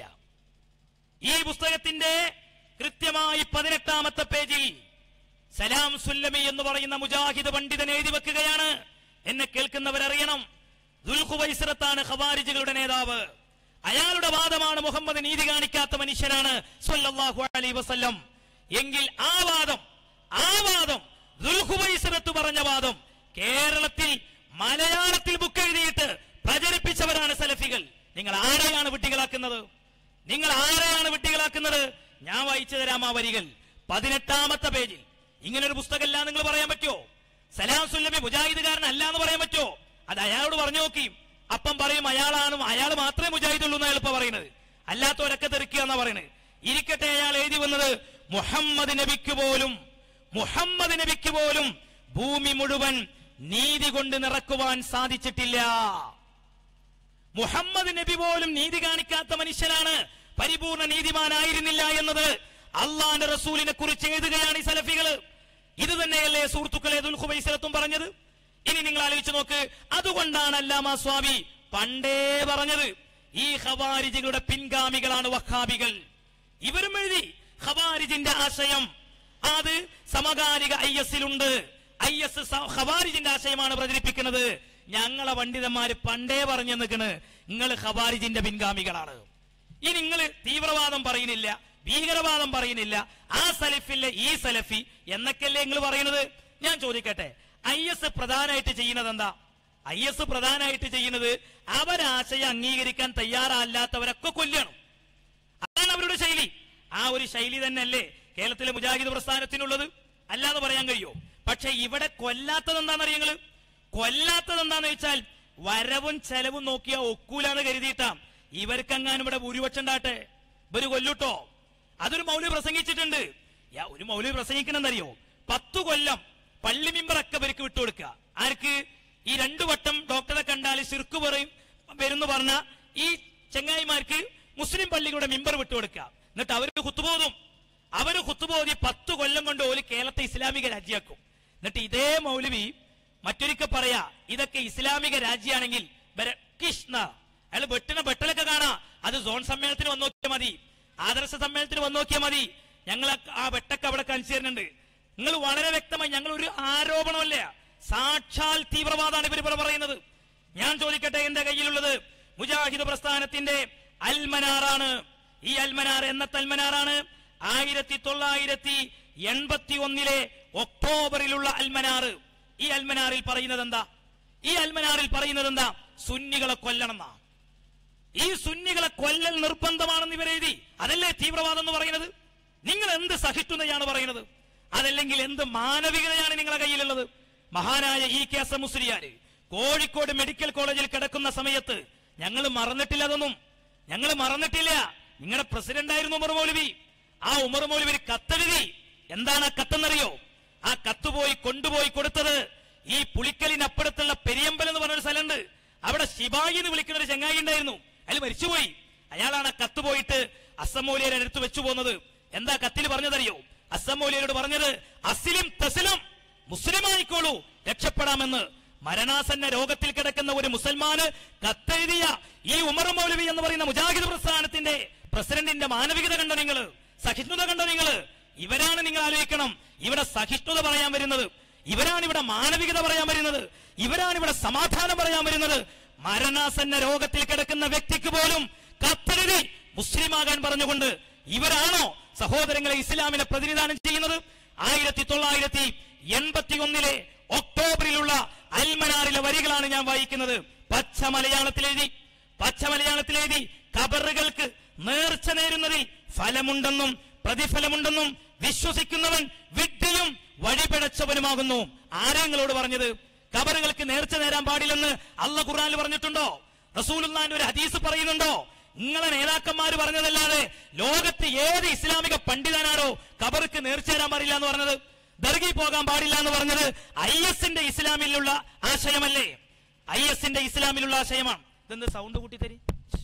ഈ പുസ്തകത്തിന്റെ കൃത്യമായി പതിനെട്ടാമത്തെ പേജിൽ സലാം സുല്ലമി എന്ന് പറയുന്ന മുജാഹിദ് പണ്ഡിതൻ എഴുതി വെക്കുകയാണ് എന്നെ കേൾക്കുന്നവരറിയണം ദുൽഖുവൈസറത്താണ് ഖവാരിജുകളുടെ നേതാവ് അയാളുടെ വാദമാണ് മുഹമ്മദ് നീതി കാണിക്കാത്ത മനുഷ്യനാണ് സ്വല്ലല്ലാഹു അലൈഹി വസല്ലം എങ്കിൽ ആ വാദം ആ വാദം ദുൽഖുവൈസറത്ത് പറഞ്ഞ വാദം കേരളത്തിൽ മലയാളത്തിൽ ബുക്ക് എഴുതിയിട്ട് പ്രചരിപ്പിച്ചവരാണ് സലഫികൾ നിങ്ങൾ ആരെയാണ് വിട്ടികളാക്കുന്നത് നിങ്ങൾ ആരെയാണ് വിട്ടികളാക്കുന്നത് ഞാൻ വായിച്ചു തരാം ആ വരികൾ പതിനെട്ടാമത്തെ പേജിൽ ഇങ്ങനെ ഒരു പുസ്തകമല്ല നിങ്ങൾ പറയാൻ പറ്റുമോ സലാം സുല്ലമി മുജാഹിദുകാരൻ അല്ല എന്ന് പറയാൻ പറ്റുമോ അത് അയാളോട് പറഞ്ഞു നോക്കി അപ്പം പറയും അയാളാണ് അയാൾ മാത്രമേ മുജാഹിദുള്ളൂ എന്ന് എളുപ്പം പറയുന്നത് അല്ലാത്തവരൊക്കെ തെറിക്കുക എന്നാ പറയുന്നത് ഇരിക്കട്ടെ അയാൾ എഴുതി വന്നത് മുഹമ്മദ് നബിക്ക് പോലും മുഹമ്മദ് നബിക്ക് പോലും ഭൂമി മുഴുവൻ നീതി കൊണ്ട് നിറക്കുവാൻ സാധിച്ചിട്ടില്ല മുഹമ്മദ് നബി പോലും നീതി കാണിക്കാത്ത മനുഷ്യനാണ് പരിപൂർണ നീതിമാനായിരുന്നില്ല എന്നത് അള്ളാന്റെ റസൂലിനെ കുറിച്ച് എഴുതുകയാണ് ഈ സലഫികള് ഇത് തന്നെയല്ലേ സുഹൃത്തുക്കളെ ദുൽഖുബൈസലത്തും പറഞ്ഞത് ഇനി നിങ്ങൾ ആലോചിച്ച് നോക്ക് അതുകൊണ്ടാണ് അല്ലാമ സ്വാമി പണ്ടേ പറഞ്ഞത് ഈ ഖവാരിജികളുടെ പിൻഗാമികളാണ് വഖാബികൾ ഇവരും എഴുതി ഖവാരിജിന്റെ ആശയം അത് സമകാലിക ഐ എസിലുണ്ട് ഐ എസ് ഖവാരിജിന്റെ ആശയമാണ് പ്രചരിപ്പിക്കുന്നത് ഞങ്ങളെ പണ്ഡിതന്മാര് പണ്ടേ പറഞ്ഞു നിൽക്കണ് നിങ്ങൾ ഖവാരിജിന്റെ പിൻഗാമികളാണ് ഇനി നിങ്ങൾ തീവ്രവാദം പറയുന്നില്ല ഭീകരവാദം പറയുന്നില്ല ആ സലഫിലെ ഈ സലഫി എന്നൊക്കെയല്ലേ നിങ്ങൾ പറയുന്നത് ഞാൻ ചോദിക്കട്ടെ ഐ എസ് പ്രധാനമായിട്ട് ചെയ്യുന്നത് എന്താ ഐ എസ് പ്രധാനമായിട്ട് ചെയ്യുന്നത് അവരാശയം അംഗീകരിക്കാൻ തയ്യാറല്ലാത്തവരൊക്കെ കൊല്ലണം അതാണ് അവരുടെ ശൈലി ആ ഒരു ശൈലി തന്നെയല്ലേ കേരളത്തിലെ മുജാഹിദ് പ്രസ്ഥാനത്തിനുള്ളത് അല്ലാതെ പറയാൻ കഴിയോ പക്ഷെ ഇവിടെ കൊല്ലാത്തത് എന്താണെന്ന് അറിയങ്ങള് കൊല്ലാത്തത് എന്താന്ന് വെച്ചാൽ വരവും ചെലവും നോക്കിയാ ഒക്കൂലാന്ന് കരുതിയിട്ടാം ഇവർക്കെങ്ങാനും ഇവിടെ ഭൂരിപക്ഷം ഉണ്ടാട്ടെ ഇവര് കൊല്ലൂട്ടോ അതൊരു മൗലി പ്രസംഗിച്ചിട്ടുണ്ട് യാ, ഒരു മൗലി പ്രസംഗിക്കണമെന്നറിയോ പത്തു കൊല്ലം പള്ളി മിമ്പറൊക്കെ ഇവർക്ക് വിട്ടുകൊടുക്കുക ആർക്ക് ഈ രണ്ടു വട്ടം ഡോക്ടറെ കണ്ടാൽ ശിർക്ക് പറയും വരുന്നു പറഞ്ഞ ഈ ചെങ്ങായിമാർക്ക് മുസ്ലിം പള്ളികളുടെ മിമ്പർ വിട്ടുകൊടുക്കുക എന്നിട്ട് അവർക്ക് കുത്തുപോകും അവര് കുത്തുബോധി പത്ത് കൊല്ലം കൊണ്ട് ഓല് കേരളത്തെ ഇസ്ലാമിക രാജ്യമാക്കും എന്നിട്ട് ഇതേ മൗലവി മറ്റൊരിക്കൽ പറയാ ഇതൊക്കെ ഇസ്ലാമിക രാജ്യമാണെങ്കിൽ കൃഷ്ണ അയാൾ വെട്ടിന വെട്ടലൊക്കെ കാണാ അത് സോൺ സമ്മേളനത്തിന് വന്നു നോക്കിയാൽ മതി ആദർശ സമ്മേളനത്തിന് വന്നു നോക്കിയാൽ മതി ഞങ്ങൾ ആ വെട്ടൊക്കെ അവിടെ കാണിച്ചു തരുന്നുണ്ട് നിങ്ങൾ വളരെ വ്യക്തമായി ഞങ്ങൾ ഒരു ആരോപണമല്ല സാക്ഷാൽ തീവ്രവാദമാണ് ഇവർ ഇവിടെ പറയുന്നത് ഞാൻ ചോദിക്കട്ടെ എന്റെ കയ്യിലുള്ളത് മുജാഹിദ് പ്രസ്ഥാനത്തിന്റെ അൽമനാറാണ് ഈ അൽമനാർ എന്നത്തെ അൽമനാറാണ് ആയിരത്തി തൊള്ളായിരത്തി എൺപത്തി ഒന്നിലെ ഒക്ടോബറിലുള്ള അൽമനാർ ഈ അൽമനാറിൽ പറയുന്നത് എന്താ ഈ അൽമനാറിൽ പറയുന്നത് എന്താ സുന്നികളെ കൊല്ലണം എന്നാ ഈ സുന്നികളെ കൊല്ലൽ നിർബന്ധമാണെന്ന് ഇവരെഴുതി അതല്ലേ തീവ്രവാദം എന്ന് പറയുന്നത് നിങ്ങൾ എന്ത് സഹിഷ്ണുതയാണ് പറയുന്നത് അതല്ലെങ്കിൽ എന്ത് മാനവികതയാണ് നിങ്ങളുടെ കയ്യിലുള്ളത് മഹാനായ ഈ K S Musliyar Kozhikode medical കോളേജിൽ കിടക്കുന്ന സമയത്ത് ഞങ്ങൾ മറന്നിട്ടില്ല അതൊന്നും ഞങ്ങൾ മറന്നിട്ടില്ല നിങ്ങളുടെ പ്രസിഡന്റ് ആയിരുന്നു ഉമർ മൗലവി ആ ഉമർ മൗലവി ഒരു കത്തെഴുതി എന്താണ് ആ കത്തെന്നറിയോ ആ കത്ത് പോയി കൊണ്ടുപോയി കൊടുത്തത് ഈ പുളിക്കലിനപ്പുറത്തുള്ള പെരിയമ്പൽ എന്ന് പറഞ്ഞൊരു സ്ഥലമുണ്ട് അവിടെ ശിവായി എന്ന് വിളിക്കുന്ന ഒരു ചങ്ങായി ഉണ്ടായിരുന്നു അയാൾ മരിച്ചുപോയി അയാളാണ് ആ കത്ത് പോയിട്ട് അസമൂലിയരെ അടുത്ത് വെച്ചു പോകുന്നത് എന്താ കത്തിൽ പറഞ്ഞതറിയോ അസമൂലിയരോട് പറഞ്ഞത് അസിലിം തസിലും മുസ്ലിം ആയിക്കോളൂ രക്ഷപ്പെടാമെന്ന് മരണാസന്ന രോഗത്തിൽ കിടക്കുന്ന ഒരു മുസൽമാന് കത്തെഴുതിയ ഈ ഉമർ മൗലവി എന്ന് പറയുന്ന മുജാഹിദ് പ്രസ്ഥാനത്തിന്റെ പ്രസിഡന്റിന്റെ മാനവികത കണ്ടോ നിങ്ങൾ സഹിഷ്ണുത കണ്ടോ നിങ്ങൾ ഇവരാണ് നിങ്ങൾ ആലോചിക്കണം ഇവിടെ സഹിഷ്ണുത പറയാൻ വരുന്നത് ഇവരാണ് ഇവിടെ മാനവികത പറയാൻ വരുന്നത് ഇവരാണ് ഇവിടെ സമാധാനം പറയാൻ വരുന്നത് മരണാസന്ന രോഗത്തിൽ കിടക്കുന്ന വ്യക്തിക്ക് പോലും കത്തെഴുതി മുസ്ലിമാകാൻ പറഞ്ഞുകൊണ്ട് ഇവരാണോ സഹോദരങ്ങളെ ഇസ്ലാമിനെ പ്രതിനിധാനം ചെയ്യുന്നത് ആയിരത്തി തൊള്ളായിരത്തി എൺപത്തി ഒന്നിലെ ഒക്ടോബറിലുള്ള അൽമനാറിലെ വരികളാണ് ഞാൻ വായിക്കുന്നത് പച്ച മലയാളത്തിൽ എഴുതി പച്ച മലയാളത്തിൽ എഴുതി കബറുകൾക്ക് നേർച്ച നേരുന്നതിൽ ഫലമുണ്ടെന്നും പ്രതിഫലമുണ്ടെന്നും വിശ്വസിക്കുന്നവൻ വിഡ്ഢിയും വഴിപിഴച്ചവനുമാകുന്നു ആരെങ്ങളോട് പറഞ്ഞത് കബറുകൾക്ക് നേർച്ച നേരാൻ പാടില്ലെന്ന് അല്ല ഖുർആനിൽ പറഞ്ഞിട്ടുണ്ടോ റസൂലുള്ളാന്റെ ഒരു ഹദീസ് പറയുന്നുണ്ടോ നിങ്ങളെ നേതാക്കന്മാര് പറഞ്ഞതല്ലാതെ ലോകത്ത് ഏത് ഇസ്ലാമിക പണ്ഡിതനാരോ കബർക്ക് നേർച്ച തരാൻ പാടില്ല എന്ന് പറഞ്ഞത് ദർഗി പോകാൻ പാടില്ല എന്ന് പറഞ്ഞത് ഐ എസിന്റെ ഇസ്ലാമിലുള്ള ആശയമല്ലേ ഐ എസിന്റെ ഇസ്ലാമിലുള്ള ആശയമാണ് ഇതെന്ത് സൗണ്ട് കൂട്ടി തരി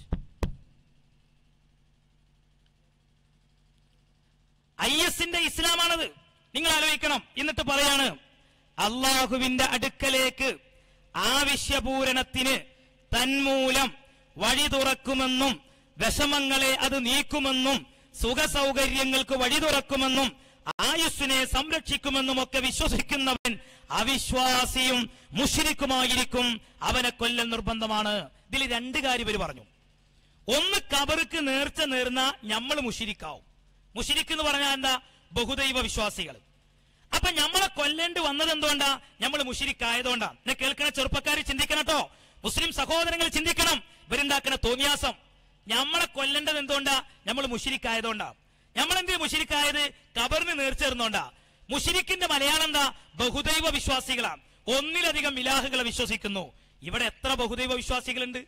ഐ എസിന്റെ ഇസ്ലാമാണത് നിങ്ങൾ ആലോചിക്കണം എന്നിട്ട് പറയാണ് അള്ളാഹുവിന്റെ അടുക്കലേക്ക് ആവശ്യപൂരണത്തിന് തന്മൂലം വഴി തുറക്കുമെന്നും വിഷമങ്ങളെ അത് നീക്കുമെന്നും സുഖസൗകര്യങ്ങൾക്ക് വഴി തുറക്കുമെന്നും ആയുസ്സിനെ സംരക്ഷിക്കുമെന്നും ഒക്കെ വിശ്വസിക്കുന്നവൻ അവിശ്വാസിയും മുഷിരിക്കുമായിരിക്കും അവനെ കൊല്ലൽ നിർബന്ധമാണ് ഇതിൽ രണ്ട് കാര്യം ഇവർ പറഞ്ഞു ഒന്ന് കബർക്ക് നേർച്ച നേർന്ന നമ്മൾ മുഷിരിക്കാവും മുഷിരിക്ക് എന്ന് പറഞ്ഞാൽ എന്താ ബഹുദൈവ വിശ്വാസികൾ അപ്പൊ നമ്മളെ കൊല്ലേണ്ടി വന്നത് എന്തുകൊണ്ടാ നമ്മൾ മുഷിരിക്കായതുകൊണ്ടാ എന്നെ കേൾക്കണ ചെറുപ്പക്കാർ ചിന്തിക്കണം കേട്ടോ മുസ്ലിം സഹോദരങ്ങൾ ചിന്തിക്കണം ഇവരുണ്ടാക്കുന്ന തോന്നിയാസം നമ്മളെ കൊല്ലേണ്ടത് എന്തുകൊണ്ടാ നമ്മൾ മുഷിരിക്കായതുകൊണ്ടാ നമ്മൾ എന്ത് മുഷിരിക്കായത് കബറിന് നേർച്ചേർന്നോണ്ടാ മുഷിരിക്കിന്റെ മലയാളം എന്താ ബഹുദൈവ വിശ്വാസികളാണ് ഒന്നിലധികം ഇലാഹുകളെ വിശ്വസിക്കുന്നു ഇവിടെ എത്ര ബഹുദൈവ വിശ്വാസികളുണ്ട്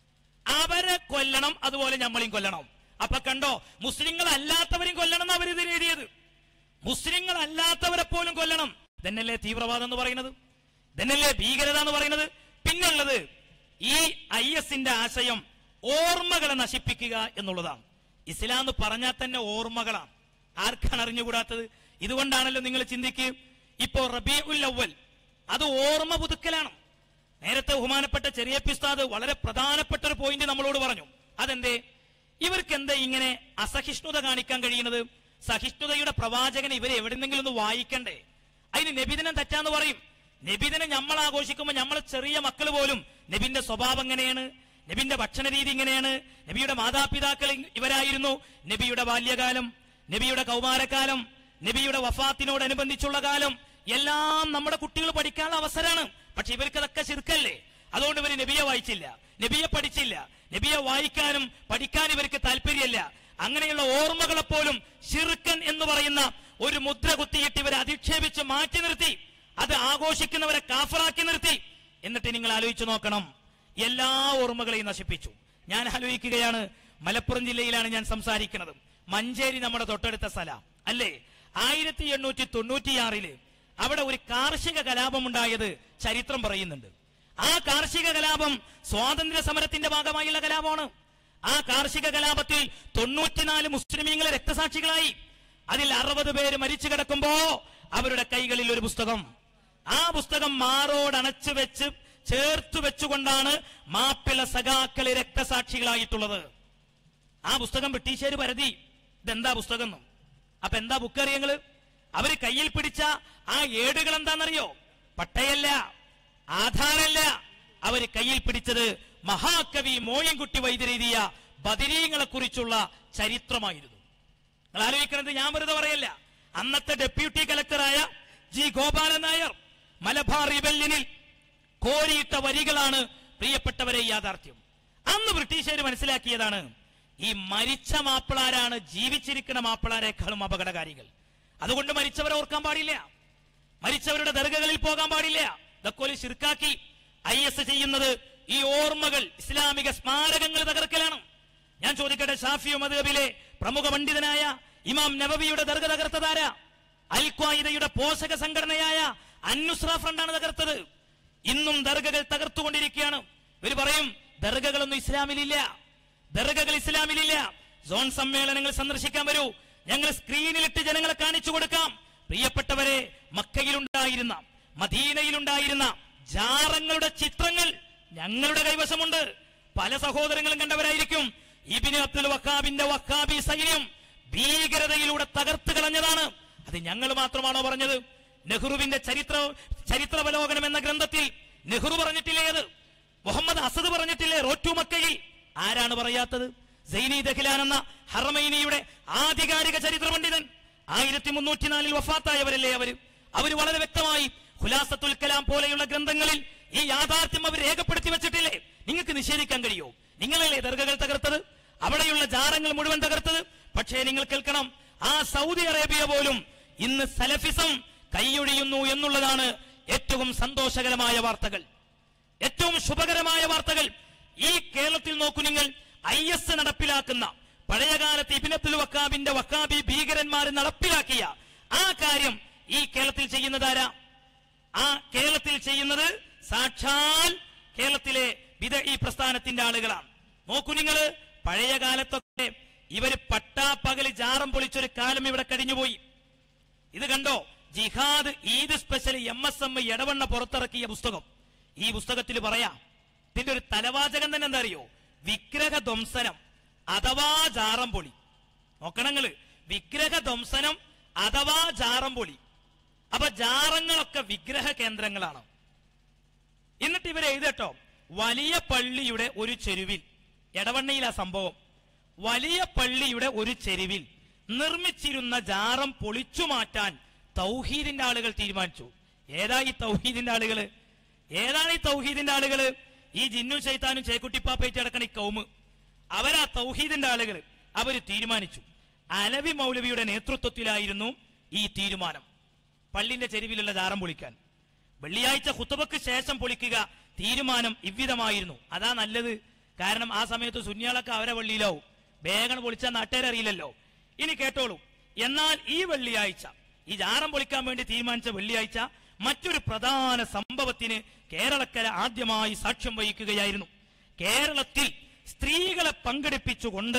അവരെ കൊല്ലണം അതുപോലെ നമ്മളെയും കൊല്ലണം അപ്പൊ കണ്ടോ മുസ്ലിങ്ങൾ അല്ലാത്തവരെയും കൊല്ലണം എന്ന് അവർ ഇതിന് എഴുതിയത് മുസ്ലിങ്ങൾ അല്ലാത്തവരെ പോലും കൊല്ലണം ഇതന്നല്ലേ തീവ്രവാദം എന്ന് പറയുന്നത് ഇതന്നല്ലേ ഭീകരത എന്ന് പറയുന്നത് പിന്നുള്ളത് ഈ ഐ എസിന്റെ ആശയം ഓർമ്മകളെ നശിപ്പിക്കുക എന്നുള്ളതാണ് ഇസ്ലാം എന്ന് പറഞ്ഞാൽ തന്നെ ഓർമ്മകളാണ് ആർക്കാണ് അറിഞ്ഞുകൂടാത്തത് ഇതുകൊണ്ടാണല്ലോ നിങ്ങൾ ചിന്തിക്കുക ഇപ്പോ റബീ ഉൽ അവൽ അത് ഓർമ്മ പുതുക്കലാണ് നേരത്തെ ബഹുമാനപ്പെട്ട ചെറിയ പിസ്താദ് വളരെ പ്രധാനപ്പെട്ട ഒരു പോയിന്റ് നമ്മളോട് പറഞ്ഞു അതെന്തേ ഇവർക്ക് എന്താ ഇങ്ങനെ അസഹിഷ്ണുത കാണിക്കാൻ കഴിയുന്നത് സഹിഷ്ണുതയുടെ പ്രവാചകനെ ഇവരെ എവിടെന്നെങ്കിലും ഒന്ന് വായിക്കണ്ടേ അതിന് നബിദിനം തെറ്റാന്ന് പറയും നബിദിനം നമ്മൾ ആഘോഷിക്കുമ്പോൾ നമ്മൾ ചെറിയ മക്കൾ പോലും നബിന്റെ സ്വഭാവം എങ്ങനെയാണ് നബിന്റെ ഭക്ഷണ രീതി ഇങ്ങനെയാണ് നബിയുടെ മാതാപിതാക്കൾ ഇവരായിരുന്നു നബിയുടെ ബാല്യകാലം നബിയുടെ കൗമാരക്കാലം നബിയുടെ വഫാത്തിനോടനുബന്ധിച്ചുള്ള കാലം എല്ലാം നമ്മുടെ കുട്ടികൾ പഠിക്കാനുള്ള അവസരമാണ് പക്ഷെ ഇവർക്ക് അതൊക്കെ ശിർക്കല്ലേ അതുകൊണ്ട് ഇവർ നബിയെ വായിച്ചില്ല നബിയെ പഠിച്ചില്ല നബിയെ വായിക്കാനും പഠിക്കാനും ഇവർക്ക് താല്പര്യമല്ല അങ്ങനെയുള്ള ഓർമ്മകളെ പോലും ഷിർക്കൻ എന്ന് പറയുന്ന ഒരു മുദ്ര കുത്തിയിട്ട് ഇവരെ അധിക്ഷേപിച്ച് മാറ്റി നിർത്തി അത് ആഘോഷിക്കുന്നവരെ കാഫറാക്കി നിർത്തി എന്നിട്ട് നിങ്ങൾ ആലോചിച്ചു നോക്കണം എല്ലാ ഓർമ്മകളെയും നശിപ്പിച്ചു ഞാൻ ആലോചിക്കുകയാണ് മലപ്പുറം ജില്ലയിലാണ് ഞാൻ സംസാരിക്കുന്നത് മഞ്ചേരി നമ്മുടെ തൊട്ടടുത്ത സ്ഥലം അല്ലേ ആയിരത്തി എണ്ണൂറ്റി തൊണ്ണൂറ്റിയാറില് അവിടെ ഒരു കാർഷിക കലാപം ഉണ്ടായത് ചരിത്രം പറയുന്നുണ്ട് ആ കാർഷിക കലാപം സ്വാതന്ത്ര്യ സമരത്തിന്റെ ഭാഗമായുള്ള കലാപമാണ് ആ കാർഷിക കലാപത്തിൽ തൊണ്ണൂറ്റിനാല് മുസ്ലിമീങ്ങളെ രക്തസാക്ഷികളായി അതിൽ അറുപത് പേര് മരിച്ചു കിടക്കുമ്പോ അവരുടെ കൈകളിൽ ഒരു പുസ്തകം ആ പുസ്തകം മാറോടണച്ചു വെച്ച് ചേർത്തു വെച്ചുകൊണ്ടാണ് മാപ്പിള സഖാക്കളെ രക്തസാക്ഷികളായിട്ടുള്ളത് ആ പുസ്തകം ബ്രിട്ടീഷുകാർ പരതി ഇതെന്താ പുസ്തകം എന്നും അപ്പൊ എന്താ ബുക്ക് അറിയങ്ങള് അവര് കയ്യിൽ പിടിച്ച ആ ഏടുകൾ എന്താണെന്നറിയോ പട്ടയല്ല ആധാരല്ല അവര് കയ്യിൽ പിടിച്ചത് മഹാകവി മോയൻകുട്ടി വൈദ്യരെഴുതിയ ബദിരീങ്ങളെ കുറിച്ചുള്ള ചരിത്രമായിരുന്നു നിങ്ങൾ ആലോചിക്കുന്നത് ഞാൻ വെറുതെ പറയല്ല അന്നത്തെ ഡെപ്യൂട്ടി കലക്ടറായ ജി ഗോപാലൻ നായർ മലബാർ റിബല്യനിൽ കോരിയിട്ട വരികളാണ് പ്രിയപ്പെട്ടവരെ ഈ യാഥാർത്ഥ്യം അന്ന് ബ്രിട്ടീഷുകാർ മനസ്സിലാക്കിയതാണ് ഈ മരിച്ച മാപ്പിളാരാണ് ജീവിച്ചിരിക്കുന്ന മാപ്പിളാരെക്കാളും അപകടകാരികൾ അതുകൊണ്ട് മരിച്ചവരെ ഓർക്കാൻ പാടില്ല മരിച്ചവരുടെ ദർഗകളിൽ പോകാൻ പാടില്ല ഇതൊക്കെ ശിർക്കാക്കി ഐ എസ് ചെയ്യുന്നത് ഈ ഓർമ്മകൾ ഇസ്ലാമിക സ്മാരകങ്ങൾ തകർക്കലാണ് ഞാൻ ചോദിക്കട്ടെ ഷാഫി മദബിലെ പ്രമുഖ പണ്ഡിതനായ ഇമാം നബവിയുടെ ദർഗ തകർത്തതാര അൽ ഖ്വായിദയുടെ പോഷക സംഘടനയായ അന്നുസ്ര ഫ്രണ്ടാണ് തകർത്തത് ഇന്നും ദർഗകൾ തകർത്തുകൊണ്ടിരിക്കുകയാണ് ഇവർ പറയും ദർഗകളൊന്നും ഇസ്ലാമിലില്ല ദർഗകൾ ഇസ്ലാമിലില്ല സോൺ സമ്മേളനങ്ങൾ സന്ദർശിക്കാൻ വരൂ ഞങ്ങൾ സ്ക്രീനിലിട്ട് ജനങ്ങളെ കാണിച്ചു കൊടുക്കാം പ്രിയപ്പെട്ടവരെ മക്കയിലുണ്ടായിരുന്ന മദീനയിലുണ്ടായിരുന്ന ജാറങ്ങളുടെ ചിത്രങ്ങൾ ഞങ്ങളുടെ കൈവശമുണ്ട് പല സഹോദരങ്ങളും കണ്ടവരായിരിക്കും ഇബിന് അബ്ദുൽ വക്കാബിന്റെ വക്കാബി സൈന്യം ഭീകരതയിലൂടെ തകർത്ത് കളഞ്ഞതാണ് അത് ഞങ്ങൾ മാത്രമാണോ പറഞ്ഞത് നെഹ്റുവിന്റെ ചരിത്ര ചരിത്രാവലോകനം എന്ന ഗ്രന്ഥത്തിൽ നെഹ്റു പറഞ്ഞിട്ടില്ലേ അത് മുഹമ്മദ് അസദ് പറഞ്ഞിട്ടില്ലേ റോറ്റു മക്കയിൽ ആരാണ് പറയാത്തത് സൈനി ദഖിലാൻ എന്ന ഹറമൈനിയുടെ ആധികാരിക ചരിത്ര പണ്ഡിതൻ ആയിരത്തി മുന്നൂറ്റിനാലിൽ വഫാത്തായവരല്ലേ അവര് അവര് വളരെ വ്യക്തമായി ഖുലാസത്തുൽ കലാം പോലെയുള്ള ഗ്രന്ഥങ്ങളിൽ ഈ യാഥാർത്ഥ്യം അവർ രേഖപ്പെടുത്തി വെച്ചിട്ടില്ലേ നിങ്ങൾക്ക് നിഷേധിക്കാൻ കഴിയോ നിങ്ങളല്ലേ ദർഗകൾ തകർത്തത് അവിടെയുള്ള ജാറങ്ങൾ മുഴുവൻ തകർത്തത് പക്ഷേ നിങ്ങൾ കേൾക്കണം ആ സൗദി അറേബ്യ പോലും ഇന്ന് സലഫിസം കൈയൊഴിയുന്നു എന്നുള്ളതാണ് ഏറ്റവും സന്തോഷകരമായ വാർത്തകൾ ഏറ്റവും ശുഭകരമായ വാർത്തകൾ ഈ കേരളത്തിൽ നോക്കൂ നിങ്ങൾ ഐ എസ് നടപ്പിലാക്കുന്ന പഴയകാലത്ത് ഇബിനത്തുൽ വക്കാബിന്റെ വക്കാബി ഭീകരന്മാർ നടപ്പിലാക്കിയ ആ കാര്യം ഈ കേരളത്തിൽ ചെയ്യുന്നതാരാ ആ കേരളത്തിൽ ചെയ്യുന്നത് സാക്ഷാൽ കേരളത്തിലെ വിധ ഈ പ്രസ്ഥാനത്തിന്റെ ആളുകളാണ് നോക്കൂ നിങ്ങൾ പഴയ കാലത്തൊക്കെ ഇവര് പട്ടാപ്പകല് ജാറം പൊളിച്ചൊരു കാലം ഇവിടെ കഴിഞ്ഞുപോയി ഇത് കണ്ടോ ജിഹാദ് Eid special M S M Edavanna പുറത്തിറക്കിയ പുസ്തകം ഈ പുസ്തകത്തിൽ പറയാം ഇതിന്റെ ഒരു തലവാചകം തന്നെ എന്താ അറിയോ വിഗ്രഹ ധ്വംസനം അഥവാ ജാറം പൊളി നോക്കണങ്ങള് വിഗ്രഹ ധ്വംസനം അഥവാ ജാറം പൊളി അപ്പൊ ജാറങ്ങളൊക്കെ വിഗ്രഹ കേന്ദ്രങ്ങളാണ് എന്നിട്ട് ഇവർ എഴുതട്ടോ വലിയ പള്ളിയുടെ ഒരു ചെരുവിൽ എടവണ്ണയിലാ സംഭവം വലിയ പള്ളിയുടെ ഒരു ചെരുവിൽ നിർമ്മിച്ചിരുന്ന ജാറം പൊളിച്ചു മാറ്റാൻ തൗഹീദിന്റെ ആളുകൾ തീരുമാനിച്ചു ഏതാ ഈ തൗഹീദിന്റെ ആളുകള് ഏതാണ് ഈ തൗഹീദിന്റെ ആളുകള് ഈ ജിന്നു ചൈത്താനും ചേക്കുട്ടിപ്പാപ്പേറ്റ് അടക്കണ ഈ കൗമ് അവരാ തൗഹീദിന്റെ ആളുകൾ അവര് തീരുമാനിച്ചു അലവി മൗലവിയുടെ നേതൃത്വത്തിലായിരുന്നു ഈ തീരുമാനം പള്ളിന്റെ ചെരുവിലുള്ള ജാറം പൊളിക്കാൻ വെള്ളിയാഴ്ച ഹുത്തബക്ക് ശേഷം പൊളിക്കുക തീരുമാനം ഇவ்விதമായിരുന്നു അതാ നല്ലത് കാരണം ആ സമയത്ത് സുന്യാളൊക്കെ അവരെ പള്ളിയിലാവും വേഗം പൊളിച്ചാൽ നാട്ടുകാരറിയില്ലല്ലോ ഇനി കേട്ടോളൂ എന്നാൽ ഈ വെള്ളിയാഴ്ച ഈ ജാറം പൊളിക്കാൻ വേണ്ടി തീരുമാനിച്ച വെള്ളിയാഴ്ച മറ്റൊരു പ്രധാന സംഭവത്തിന് കേരളക്കര ആദ്യമായി സാക്ഷ്യം വഹിക്കുകയായിരുന്നു കേരളത്തിൽ സ്ത്രീകളെ പങ്കെടുപ്പിച്ചുകൊണ്ട്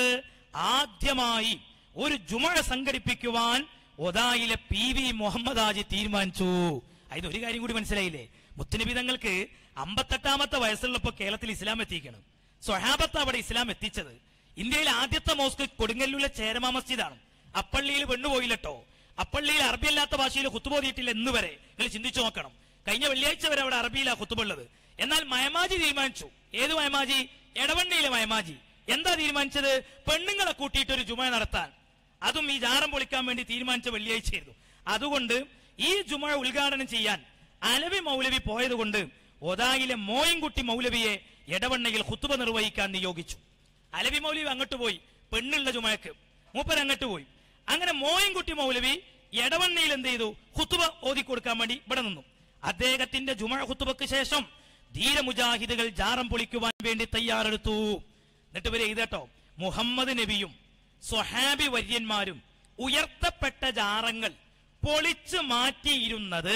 ആദ്യമായി ഒരു ജുമഴ സംഘടിപ്പിക്കുവാൻ ഒതായിലെ പി വി മുഹമ്മദ് ആജി തീരുമാനിച്ചു അതിന് ഒരു കാര്യം കൂടി മനസ്സിലായില്ലേ മുത്തുനബി തങ്ങൾക്ക് അമ്പത്തെട്ടാമത്തെ വയസ്സുള്ളപ്പോ കേരളത്തിൽ ഇസ്ലാം എത്തിക്കണം സ്വഹാബത്ത് അവിടെ ഇസ്ലാം എത്തിച്ചത് ഇന്ത്യയിലെ ആദ്യത്തെ മോസ്ക് കൊടുങ്ങല്ലൂരിലെ ചേരമാ മസ്ജിദാണ് അപ്പള്ളിയിൽ പെണ്ണുപോയില്ലട്ടോ അപ്പള്ളിയിൽ അറബിയല്ലാത്ത ഭാഷയിൽ കുത്തുപോതിയിട്ടില്ല എന്ന് വരെ നിങ്ങൾ ചിന്തിച്ചു നോക്കണം കഴിഞ്ഞ വെള്ളിയാഴ്ച വരെ അവിടെ അറബിയിലാ കുത്തുബുള്ളത് എന്നാൽ മയമാജി തീരുമാനിച്ചു ഏത് മയമാജി എടവണ്ണയിലെ മയമാജി എന്താ തീരുമാനിച്ചത് പെണ്ണുങ്ങളെ കൂട്ടിയിട്ട് ഒരു ജുമ നടത്താൻ അതും ഈ ജാറം പൊളിക്കാൻ വേണ്ടി തീരുമാനിച്ച വെള്ളിയാഴ്ചയായിരുന്നു അതുകൊണ്ട് ഈ ജുമ ഉദ്ഘാടനം ചെയ്യാൻ അലവി മൗലവി പോയതുകൊണ്ട് ഒതായിലെ മോയൻകുട്ടി മൗലവിയെ എടവണ്ണയിൽ ഹുത്തുബ നിർവഹിക്കാൻ നിയോഗിച്ചു അലവി മൗലവി അങ്ങോട്ട് പോയി പെണ്ണുള്ള ജുമയക്ക് മൂപ്പർ അങ്ങോട്ട് പോയി അങ്ങനെ മോയൻകുട്ടി മൗലവി എടവണ്ണയിൽ എന്ത് ചെയ്തു ഹുത്തുബ ഓതി കൊടുക്കാൻ വേണ്ടി ഇവിടെ നിന്നു അദ്ദേഹത്തിന്റെ ജുമ ഹുത്തുബക്ക് ശേഷം ധീരമുജാഹിദുകൾ ജാറം പൊളിക്കുവാൻ വേണ്ടി തയ്യാറെടുത്തു എന്നിട്ട് ഇവരെ എഴുതട്ടോ മുഹമ്മദ് നബിയും സ്വഹാബി വര്യന്മാരും ഉയർത്തപ്പെട്ട ജാറങ്ങൾ പൊളിച്ചു മാറ്റിയിരുന്നത്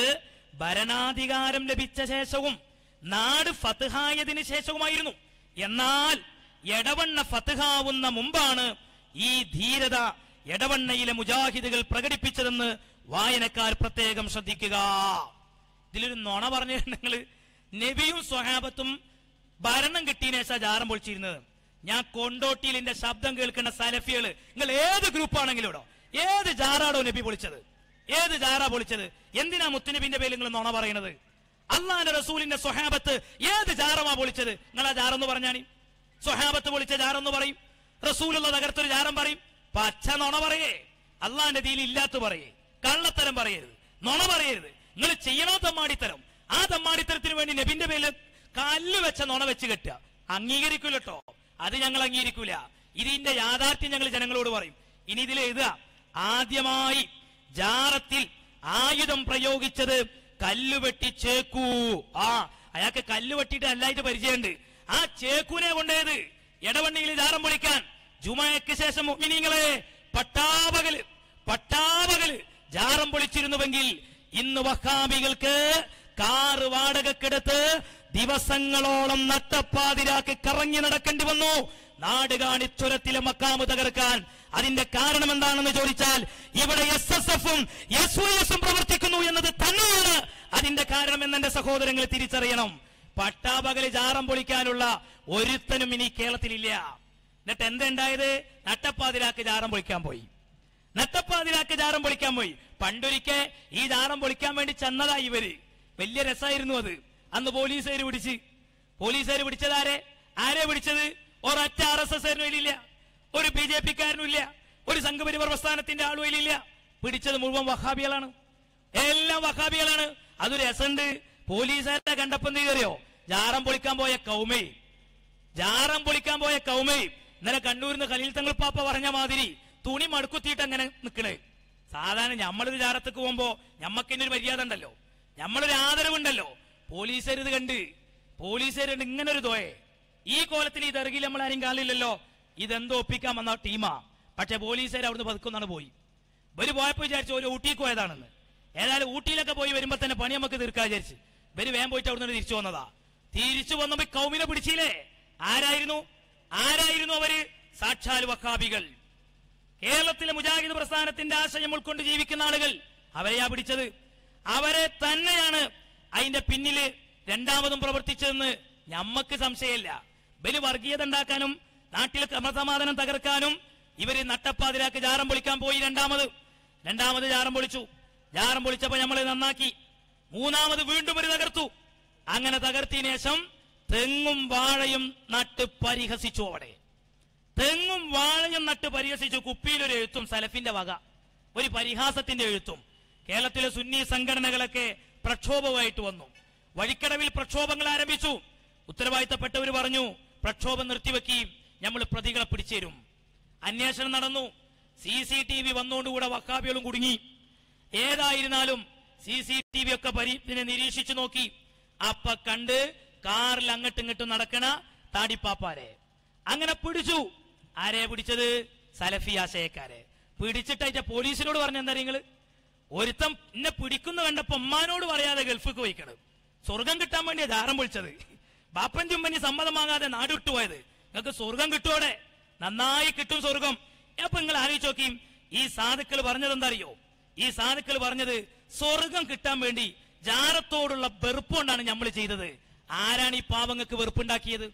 ഭരണാധികാരം ലഭിച്ച ശേഷവും നാട് ഫത്തുഹായതിനു ശേഷവുമായിരുന്നു എന്നാൽ എടവണ്ണ ഫത്തുഹാവുന്ന മുമ്പാണ് ഈ ധീരത എടവണ്ണയിലെ മുജാഹിദുകൾ പ്രകടിപ്പിച്ചതെന്ന് വായനക്കാർ പ്രത്യേകം ശ്രദ്ധിക്കുക ഇതിലൊരു നുണ പറഞ്ഞിട്ടുണ്ടെങ്കിൽ നബിയും സ്വഹാബത്തും ഭരണം കിട്ടിയതിനേശ ജാറം പൊളിച്ചിരുന്നത് ഞാൻ കൊണ്ടോട്ടിയിൽ എന്റെ ശബ്ദം കേൾക്കുന്ന സലഫികള് നിങ്ങൾ ഏത് ഗ്രൂപ്പാണെങ്കിലും ഇടോ ഏത് ജാറാടോ നബി പൊളിച്ചത് ഏത് ജാറാ പൊളിച്ചത് എന്തിനാ മുത്തുനബിന്റെ പേരിൽ നിങ്ങൾ നുണ പറയണത് അള്ളാന്റെ റസൂലിന്റെ സ്വഹാബത്ത് ഏത് ജാറമാ പൊളിച്ചത് നിങ്ങൾ ആ ജാറെന്ന് പറഞ്ഞാണി സ്വഹാബത്ത് പൊളിച്ച ജാറെന്ന് പറയും റസൂലുള്ള തകർത്തൊരു ജാറം പറയും പച്ച നുണ പറയേ അള്ളാന്റെ തീയിൽ ഇല്ലാത്ത പറയേ കള്ളത്തരം പറയരുത് നുണ പറയരുത് നിങ്ങൾ ചെയ്യണോ തമ്മാടിത്തരം ആ തമ്മാടിത്തരത്തിന് വേണ്ടി നബിന്റെ പേരിൽ കല്ല് വെച്ച നുണ വെച്ച് കെട്ടുക അംഗീകരിക്കൂല കേട്ടോ അത് ഞങ്ങൾ അംഗീകരിക്കൂല ഇതിന്റെ യാഥാർത്ഥ്യം ഞങ്ങൾ ജനങ്ങളോട് പറയും ഇനി ഇതിൽ എഴുതുക ആദ്യമായി ജാറത്തിൽ ആയുധം പ്രയോഗിച്ചത് കല്ലുവെട്ടി ചേക്കൂ ആ അയാൾക്ക് കല്ല് വെട്ടിയിട്ട് അല്ലായിട്ട് പരിചയമുണ്ട് ആ ചേക്കൂനെ കൊണ്ടേത് എടവണ്ണിയിൽ ജാറം പൊളിക്കാൻ ജുമയ്ക്ക് ശേഷം മുഅ്മിനീങ്ങളെ പട്ടാപകല് പട്ടാപകല് ജാറം പൊളിച്ചിരുന്നുവെങ്കിൽ ഇന്ന് വഹാബികൾക്ക് കാറ് വാടകക്കെടുത്ത് ദിവസങ്ങളോളം നട്ടപ്പാതിരാക്ക് കറങ്ങി നടക്കേണ്ടി വന്നു നാട് കാണിച്ചുരത്തിലെ മക്കാമ് തകർക്കാൻ അതിന്റെ കാരണം എന്താണെന്ന് ചോദിച്ചാൽ ഇവിടെ എസ് എസ് എഫും എസ് വൈ എസും പ്രവർത്തിക്കുന്നു എന്നത് തന്നെയാണ് അതിന്റെ കാരണം എന്ന് എന്റെ സഹോദരങ്ങൾ തിരിച്ചറിയണം പട്ടാപകല് ജാറം പൊളിക്കാനുള്ള ഒരുത്തനും ഇനി കേരളത്തിലില്ല എന്നിട്ട് എന്തുണ്ടായത് നട്ടപ്പാതിരാക്ക് ജാറം പൊളിക്കാൻ പോയി നട്ടപ്പാതിരാക്ക് ജാറം പൊളിക്കാൻ പോയി പണ്ടൊരിക്കെ ഈ ജാറം പൊളിക്കാൻ വേണ്ടി ചെന്നതാ ഇവര് വലിയ രസമായിരുന്നു അത് അന്ന് പോലീസുകാര് പിടിച്ച് പോലീസുകാര് പിടിച്ചതാരെ ആരെ പിടിച്ചത് ഒരൊറ്റ ആർ എസ് എസ് ഇല്ല ഒരു ബി ജെ പിക്കാരനും ഇല്ല ഒരു സംഘപരിവാർ പ്രസ്ഥാനത്തിന്റെ ആളും ഇല്ല പിടിച്ചത് മുഴുവൻ വഹാബികളാണ് എല്ലാം വഹാബികളാണ് അത് രസമുണ്ട് പോലീസുകാരെ കണ്ടപ്പം എന്ത് കയറിയോ ജാറം പൊളിക്കാൻ പോയ കൗമേ ജാറം പൊളിക്കാൻ പോയ കൗമേ ഇന്നലെ കണ്ണൂരിന്ന് ഖലീൽ തങ്ങൾ പാപ്പ പറഞ്ഞ മാതിരി തുണി മടുക്കുത്തിയിട്ട് അങ്ങനെ നിക്കണേ സാധാരണ ഞമ്മളൊരു ജാറത്തേക്ക് പോകുമ്പോ ഞമ്മക്കിന്റെ ഒരു മര്യാദ ഉണ്ടല്ലോ ഞമ്മളൊരു ആദരവുണ്ടല്ലോ പോലീസുകാർ ഇത് കണ്ട് പോലീസുകാരുണ്ട് ഇങ്ങനെ ഒരു തോയെ ഈ കോലത്തിൽ ഈ ദർഗിൽ നമ്മൾ ആരും കാണില്ലല്ലോ ഇതെന്തോ ഒപ്പിക്കാൻ വന്ന ടീമാ പക്ഷെ പോലീസുകാർ അവിടുന്ന് പതുക്കുന്നാണ് പോയി ഇവര് പോയപ്പോ വിചാരിച്ചു ഒരു ഊട്ടിക്ക് പോയതാണെന്ന് ഏതായാലും ഊട്ടിയിലൊക്കെ പോയി വരുമ്പോ തന്നെ പണി നമുക്ക് തീർക്കാൻ വിചാരിച്ചു ഇവര് വേഗം പോയിട്ട് അവിടുന്ന് തിരിച്ചു വന്നതാ തിരിച്ചു വന്നപ്പോ ഈ കൗമിനെ പിടിച്ചില്ലേ ആരായിരുന്നു ആരായിരുന്നു അവര് സാക്ഷാൽ വക്കാബികൾ കേരളത്തിലെ മുജാഹിദ് പ്രസ്ഥാനത്തിന്റെ ആശയം ഉൾക്കൊണ്ട് ജീവിക്കുന്ന ആളുകൾ അവരെയാ പിടിച്ചത് അവരെ തന്നെയാണ് അതിന്റെ പിന്നില് രണ്ടാമതും പ്രവർത്തിച്ചതെന്ന് ഞമ്മക്ക് സംശയമില്ല ബലി വർഗീയത ഉണ്ടാക്കാനും നാട്ടിലെ ക്രമസമാധാനം തകർക്കാനും ഇവര് നട്ടപ്പാതിരാക്ക് ജാറം പൊളിക്കാൻ പോയി രണ്ടാമത് രണ്ടാമത് ജാറം പൊളിച്ചു ജാറം പൊളിച്ചപ്പോ നമ്മൾ നന്നാക്കി മൂന്നാമത് വീണ്ടും ഒരു തകർത്തു അങ്ങനെ തകർത്തിയ ശേഷം തെങ്ങും വാഴയും നട്ട് പരിഹസിച്ചു അവിടെ തെങ്ങും വാഴയും നട്ട് പരിഹസിച്ചു കുപ്പിയിലൊരു എഴുത്തും സലഫിന്റെ വക ഒരു പരിഹാസത്തിന്റെ എഴുത്തും കേരളത്തിലെ സുന്നി സംഘടനകളൊക്കെ പ്രക്ഷോഭമായിട്ട് വന്നു വഴിക്കടവിൽ പ്രക്ഷോഭങ്ങൾ ആരംഭിച്ചു ഉത്തരവാദിത്തപ്പെട്ടവർ പറഞ്ഞു പ്രക്ഷോഭം നിർത്തിവെക്കുകയും നമ്മൾ പ്രതികളെ പിടിച്ചേരും അന്വേഷണം നടന്നു സി സി ടി വി വന്നുകൊണ്ടുകൂടെ വക്കാബികളും കുടുങ്ങി ഏതായിരുന്നാലും സി സി ടി വി ഒക്കെ പരി പിന്നെ നിരീക്ഷിച്ചു നോക്കി അപ്പ കണ്ട് കാറിൽ അങ്ങോട്ടും ഇങ്ങോട്ടും നടക്കണ താടിപ്പാപ്പാരെ അങ്ങനെ പിടിച്ചു ആരെ പിടിച്ചത് സലഫി ആശയക്കാരെ പിടിച്ചിട്ട് പോലീസിനോട് പറഞ്ഞ എന്താ നിങ്ങള് ഒരുത്തം എന്നെ പിടിക്കുന്നു കണ്ടപ്പോ ഉമ്മാനോട് പറയാതെ ഗൾഫിക്ക് പോയിക്കണം സ്വർഗം കിട്ടാൻ വേണ്ടിയാ ധാരം പൊളിച്ചത് ബാപ്പൻ ചുമ്മനി സമ്മതം വാങ്ങാതെ നാട് വിട്ടുപോയത് നിങ്ങൾക്ക് സ്വർഗം കിട്ടുവോടെ നന്നായി കിട്ടും സ്വർഗം അപ്പൊ നിങ്ങൾ ആലോചിച്ച് നോക്കിയും ഈ സാധുക്കൾ പറഞ്ഞത് എന്താ അറിയോ ഈ സാധുക്കൾ പറഞ്ഞത് സ്വർഗം കിട്ടാൻ വേണ്ടി ജാറത്തോടുള്ള വെറുപ്പുകൊണ്ടാണ് നമ്മൾ ചെയ്തത് ആരാണ് ഈ പാവങ്ങൾക്ക് വെറുപ്പുണ്ടാക്കിയത്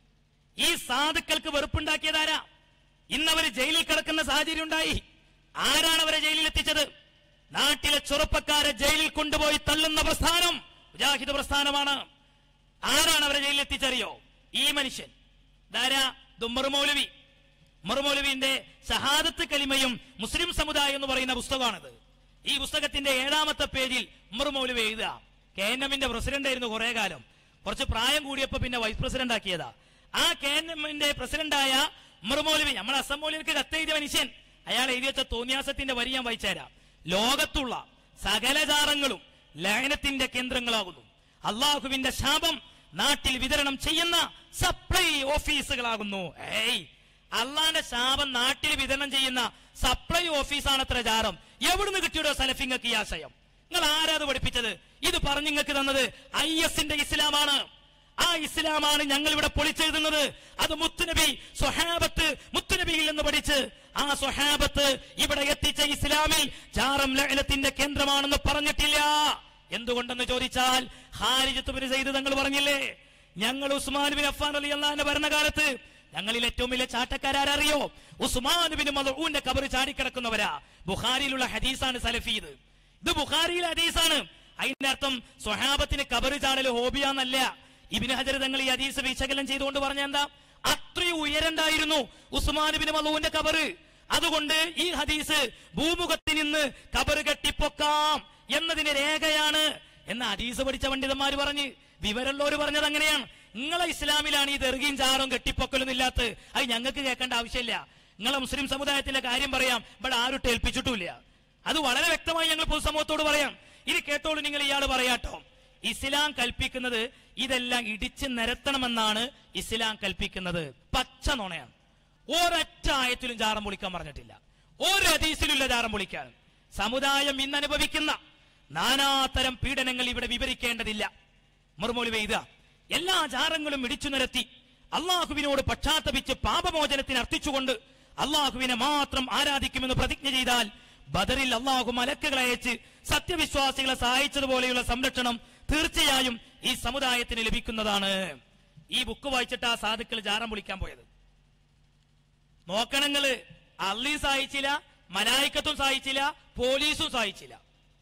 ഈ സാധുക്കൾക്ക് വെറുപ്പുണ്ടാക്കിയത് ആരാ ഇന്നവര് ജയിലിൽ കിടക്കുന്ന സാഹചര്യം ഉണ്ടായി ആരാണ് അവരെ ജയിലിൽ എത്തിച്ചത് നാട്ടിലെ ചെറുപ്പക്കാരെ ജയിലിൽ കൊണ്ടുപോയി തള്ളുന്ന പ്രസ്ഥാനം മുജാഹിദ് പ്രസ്ഥാനമാണ് ആരാണ് അവരെ ജയിലിൽ എത്തിച്ചറിയോ ഈ മനുഷ്യൻ ധാരാ ദുമ്മർ മൗലവി ഉമർ മൗലവിന്റെ ഷഹാദത്ത് കലിമയും മുസ്ലിം സമുദായം എന്ന് പറയുന്ന പുസ്തകമാണിത് ഈ പുസ്തകത്തിന്റെ ഏഴാമത്തെ പേജിൽ ഉമർ മൗലവി എഴുതുക കെ എൻ എമ്മിന്റെ പ്രസിഡന്റ് ആയിരുന്നു കുറെ കാലം കുറച്ച് പ്രായം കൂടിയപ്പോ പിന്നെ വൈസ് പ്രസിഡന്റ് ആക്കിയതാ ആ കെ എൻ എമ്മിന്റെ പ്രസിഡന്റായ ഉമർ മൗലവി നമ്മുടെ അസം മൗലവിക്ക് കത്തെഴുതിയ മനുഷ്യൻ അയാൾ എഴുതി വെച്ച തോന്നിയാസത്തിന്റെ വരി ഞാൻ വായിച്ചുതരാം ലോകത്തുള്ള സകലചാരങ്ങളും ലയനത്തിന്റെ കേന്ദ്രങ്ങളാകുന്നു അള്ളാഹുവിന്റെ ശാപം നാട്ടിൽ വിതരണം ചെയ്യുന്ന സപ്ലൈ ഓഫീസുകളാകുന്നു ഏയ് അള്ളാന്റെ ശാപം നാട്ടിൽ വിതരണം ചെയ്യുന്ന സപ്ലൈ ഓഫീസാണ് അത്ര ജാറം എവിടുന്ന് കിട്ടിയോ സലഫിങ്ങൾക്ക് ഈ ആശയം നിങ്ങൾ ആരാത് പഠിപ്പിച്ചത് ഇത് പറഞ്ഞു നിങ്ങൾക്ക് തന്നത് ഐ എസിന്റെ ഇസ്ലാമാണ് ആ ഇസ്ലാമാണ് ഞങ്ങൾ ഇവിടെ പൊളിച്ചെഴുതുന്നത് അത് മുത്തുനബി സ്വഹാബത്ത് മുത്തുനബിയിൽ നിന്ന് പഠിച്ച് ആ സ്വഹാബത്ത് ഇവിടെ എത്തിച്ച ഇസ്ലാമിൽ ജാറം ലഅനത്തിന്റെ കേന്ദ്രമാണെന്ന് പറഞ്ഞിട്ടില്ല എന്തുകൊണ്ടെന്ന് ചോദിച്ചാൽ ഹാരിജത്ത് ബിൻ സെയ്ദ് തങ്ങൾ പറഞ്ഞില്ലേ ഞങ്ങൾ ഉസ്മാൻ ബിൻ അഫ്ഫാൻ അലി അള്ളാന്റെ ഭരണകാലത്ത് ഞങ്ങളിൽ ഏറ്റവും വലിയ ചാട്ടക്കാരറിയോ ഉസ്മാൻ ബിൻ മദഊന്റെ കബർ ചാടിക്കിടക്കുന്നവരാ ബുഖാരിയിലുള്ള ഹദീസാണ് സലഫീദ് ഇത് ബുഖാരിയിലെ ഹദീസാണ് അതിന്റെ അർത്ഥം സ്വഹാബത്തിന് കബർ ചാടൽ ഹോബിയാന്നല്ല ഇബിന് ഹജർ തങ്ങൾ ഈ ഹദീസ് വിശകലനം ചെയ്തുകൊണ്ട് പറഞ്ഞ എന്താ അത്രയും ഉയരണ്ടായിരുന്നു ഉസ്മാൻ ബിൻ മദഊന്റെ കബറ് അതുകൊണ്ട് ഈ ഹദീസ് ഭൂമുഖത്തിൽ നിന്ന് കബറ് കെട്ടിപ്പൊക്കാം എന്നതിന് രേഖയാണ് എന്ന ഹദീസ് പഠിച്ച പണ്ഡിതന്മാർ പറഞ്ഞ് വിവരമുള്ളവർ പറഞ്ഞത് അങ്ങനെയാണ് നിങ്ങളെ ഇസ്ലാമിലാണ് ഈ ദർഗയും ചാറും കെട്ടിപ്പൊക്കലൊന്നും ഇല്ലാത്ത അത് ഞങ്ങൾക്ക് കേൾക്കേണ്ട ആവശ്യമില്ല നിങ്ങളെ മുസ്ലിം സമുദായത്തിന്റെ കാര്യം പറയാം ഇവിടെ ആരും ഏൽപ്പിച്ചിട്ടുമില്ല അത് വളരെ വ്യക്തമായി ഞങ്ങൾ പൊതുസമൂഹത്തോട് പറയാം ഇത് കേട്ടോളൂ നിങ്ങൾ ഇയാൾ പറയാട്ടോ ഇസ്ലാം കൽപ്പിക്കുന്നത് ഇതെല്ലാം ഇടിച്ച് നിരത്തണമെന്നാണ് ഇസ്ലാം കൽപ്പിക്കുന്നത് പച്ച നുണയാണ് ഒരൊറ്റ ആയത്തിലും ജാറം പൊളിക്കാൻ പറഞ്ഞിട്ടില്ല ഒരു ഹദീസിലുള്ള ജാറം പൊളിക്കാൻ സമുദായം ഇന്ന് അനുഭവിക്കുന്ന നാനാതരം പീഡനങ്ങൾ ഇവിടെ വിവരിക്കേണ്ടതില്ല മറുമൊഴി പെയ്ത എല്ലാ ജാറങ്ങളും ഇടിച്ചു നിരത്തി അള്ളാഹുവിനോട് പക്ഷാത്തപിച്ച് പാപമോചനത്തിന് അർത്ഥിച്ചുകൊണ്ട് അള്ളാഹുവിനെ മാത്രം ആരാധിക്കുമെന്ന് പ്രതിജ്ഞ ചെയ്താൽ ബദറിൽ അള്ളാഹു മലക്കുകളെ അയച്ച് സത്യവിശ്വാസികളെ സഹായിച്ചതുപോലെയുള്ള സംരക്ഷണം തീർച്ചയായും ഈ സമുദായത്തിന് ലഭിക്കുന്നതാണ് ഈ ബുക്ക് വായിച്ചിട്ട് ആ സാധുക്കൾ ജാറം പൊളിക്കാൻ പോയത് നോക്കണങ്ങള് അള്ളിയും സഹായിച്ചില്ല മലായിക്കത്തും സഹായിച്ചില്ല പോലീസും സഹായിച്ചില്ല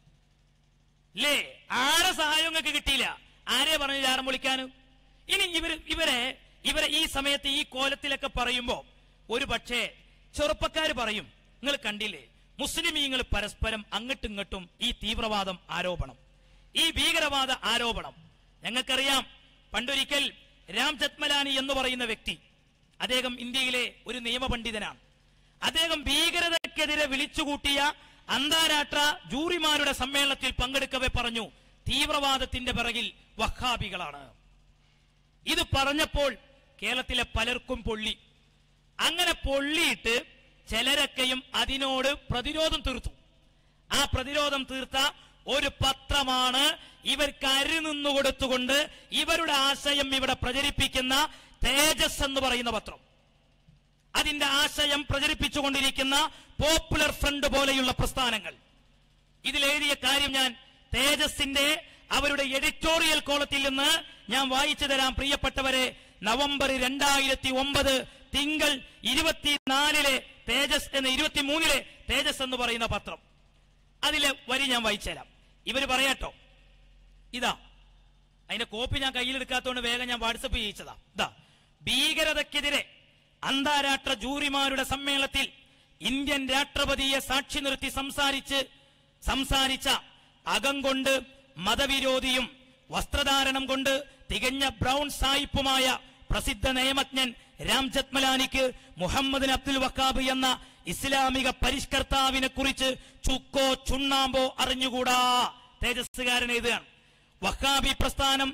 അല്ലേ ആരെ സഹായം നിങ്ങൾക്ക് കിട്ടിയില്ല ആരെ പറഞ്ഞു ചാരം വിളിക്കാനും ഇനി ഇവര് ഇവരെ ഇവരെ ഈ സമയത്ത് ഈ കോലത്തിലൊക്കെ പറയുമ്പോ ഒരു പക്ഷേ ചെറുപ്പക്കാര് പറയും നിങ്ങൾ കണ്ടില്ലേ മുസ്ലിമീങ്ങൾ പരസ്പരം അങ്ങോട്ടും ഇങ്ങോട്ടും ഈ തീവ്രവാദം ആരോപണം ഈ ഭീകരവാദ ആരോപണം ഞങ്ങൾക്കറിയാം പണ്ടൊരിക്കൽ രാം ജത്മലാനി എന്ന് പറയുന്ന വ്യക്തി അദ്ദേഹം ഇന്ത്യയിലെ ഒരു നിയമപണ്ഡിതനാണ് അദ്ദേഹം ഭീകരതയ്ക്കെതിരെ വിളിച്ചുകൂട്ടിയ അന്താരാഷ്ട്ര ജൂറിമാരുടെ സമ്മേളനത്തിൽ പങ്കെടുക്കവെ പറഞ്ഞു തീവ്രവാദത്തിന്റെ പിറകിൽ വഹാബികളാണ് ഇത് പറഞ്ഞപ്പോൾ കേരളത്തിലെ പലർക്കും പൊള്ളി അങ്ങനെ പൊള്ളിയിട്ട് ചിലരൊക്കെയും അതിനോട് പ്രതിരോധം തീർത്തു ആ പ്രതിരോധം തീർത്ത ഒരു പത്രമാണ് ഇവർക്ക് അരുനിന്നു കൊടുത്തുകൊണ്ട് ഇവരുടെ ആശയം ഇവിടെ പ്രചരിപ്പിക്കുന്ന തേജസ് എന്ന് പറയുന്ന പത്രം അതിന്റെ ആശയം പ്രചരിപ്പിച്ചുകൊണ്ടിരിക്കുന്ന പോപ്പുലർ ഫ്രണ്ട് പോലെയുള്ള പ്രസ്ഥാനങ്ങൾ ഇതിലെഴുതിയ കാര്യം ഞാൻ തേജസിന്റെ അവരുടെ എഡിറ്റോറിയൽ കോളത്തിൽ നിന്ന് ഞാൻ വായിച്ചു തരാം പ്രിയപ്പെട്ടവരെ നവംബർ രണ്ടായിരത്തി ഒമ്പത് തിങ്കൾ ഇരുപത്തിനാലിലെ തേജസ് എന്ന ഇരുപത്തിമൂന്നിലെ തേജസ് എന്ന് പറയുന്ന പത്രം അതിലെ വരി ഞാൻ വായിച്ചു തരാം ഇവര് പറയാട്ടോ ഇതാ അതിന്റെ കോപ്പി ഞാൻ കയ്യിലെടുക്കാത്തതുകൊണ്ട് വേഗം ഞാൻ വാട്സപ്പ് ചെയ്യിച്ചതാ ഇതാ ഭീകരതയ്ക്കെതിരെ അന്താരാഷ്ട്ര ജൂറിമാരുടെ സമ്മേളനത്തിൽ ഇന്ത്യൻ രാഷ്ട്രപതിയെ സാക്ഷി നിർത്തി സംസാരിച്ച് സംസാരിച്ച അകം കൊണ്ട് മതവിരോധിയും വസ്ത്രധാരണം കൊണ്ട് തികഞ്ഞ ബ്രൗൺ സായിപ്പുമായ പ്രസിദ്ധ നിയമജ്ഞൻ രാം ജത്മലാനിക്ക് മുഹമ്മദ് അബ്ദുൽ വക്കാബ് എന്ന ഇസ്ലാമിക പരിഷ്കർത്താവിനെ കുറിച്ച് ചുക്കോ ചുണ്ണാമ്പോ അറിഞ്ഞുകൂടാ തേജസ്സുകാരൻ എഴുതുകയാണ് വക്കാബി പ്രസ്ഥാനം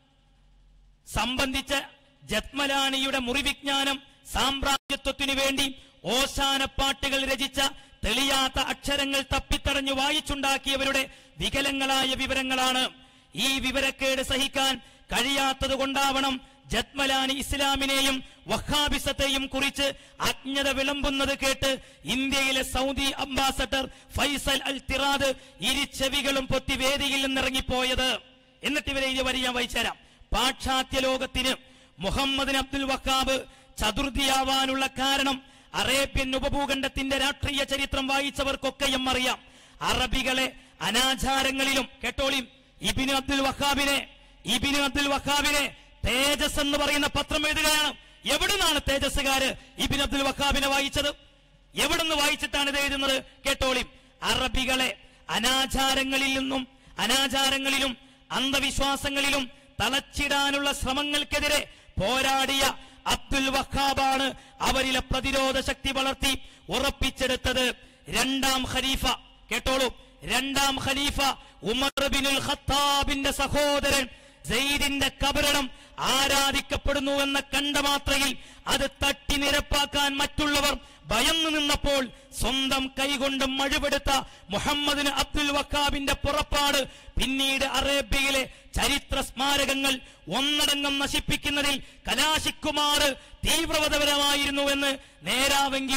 സംബന്ധിച്ച ജത്മലാനിയുടെ മുറിവിജ്ഞാനം സാമ്രാജ്യത്വത്തിനു വേണ്ടി ഓശാനപ്പാട്ടുകൾ രചിച്ച തെളിയാത്ത അക്ഷരങ്ങൾ തപ്പിത്തടഞ്ഞു വായിച്ചുണ്ടാക്കിയവരുടെ വികലങ്ങളായ വിവരങ്ങളാണ് ഈ വിവരക്കേട് സഹിക്കാൻ കഴിയാത്തത് കൊണ്ടാവണം ജത്മലാനി ഇസ്ലാമിനെയും വഹാബിസത്തെയും കുറിച്ച് അജ്ഞത വിളമ്പുന്നത് കേട്ട് ഇന്ത്യയിലെ Saudi ambassador Faisal Al Thirad ഇരു ചെവികളും പൊത്തി വേദിയിൽ നിന്നിറങ്ങിപ്പോയത് എന്നിട്ട് ഇവരെ ഇത് വരി ഞാൻ വായിച്ചുതരാം പാശ്ചാത്യ ലോകത്തിന് മുഹമ്മദ് അബ്ദുൽ വക്കാബ് ചതുർത്ഥിയാവാനുള്ള കാരണം അറേബ്യൻ ഉപഭൂഖണ്ഡത്തിന്റെ രാഷ്ട്രീയ ചരിത്രം വായിച്ചവർക്കൊക്കെയും അറിയാം അറബികളെ അനാചാരങ്ങളിലും കേട്ടോളിയും ഇബിന് അബ്ദുൽ വഹാബിനെ ഇബിന് അബ്ദുൽ വഹാബിനെ തേജസ് എന്ന് പറയുന്ന പത്രം എഴുതുകയാണ് എവിടുന്നാണ് തേജസ്സുകാര് ഇബിൻ അബ്ദുൽ വഹാബിനെ വായിച്ചത് എവിടുന്ന് വായിച്ചിട്ടാണ് ഇത് എഴുതുന്നത് കേട്ടോളിയും അറബികളെ അനാചാരങ്ങളിൽ നിന്നും അനാചാരങ്ങളിലും അന്ധവിശ്വാസങ്ങളിലും തളച്ചിടാനുള്ള ശ്രമങ്ങൾക്കെതിരെ പോരാടിയ അബ്ദുൽ വഹാബാണ് അവരിലെ പ്രതിരോധ ശക്തി വളർത്തി ഉറപ്പിച്ചെടുത്തത് രണ്ടാം ഖലീഫ കേട്ടോളൂ രണ്ടാം ഖലീഫ ഉമർ ബിനുൽ ഖത്താബിന്റെ സഹോദരൻ സെയ്ദിന്റെ കബറിടം ആരാധിക്കപ്പെടുന്നു എന്ന കണ്ട മാത്രയിൽ അത് തട്ടി നിരപ്പാക്കാൻ മറ്റുള്ളവർ ഭയന്നു നിന്നപ്പോൾ സ്വന്തം കൈകൊണ്ട് മഴുപെടുത്ത മുഹമ്മദിന് അബ്ദുൽ വക്കാബിന്റെ പുറപ്പാട് പിന്നീട് അറേബ്യയിലെ ചരിത്ര സ്മാരകങ്ങൾ ഒന്നടങ്കം നശിപ്പിക്കുന്നതിൽ കലാശിക്കുമാർ തീവ്രവതപരമായിരുന്നു എന്ന് നേരാവെങ്കിലും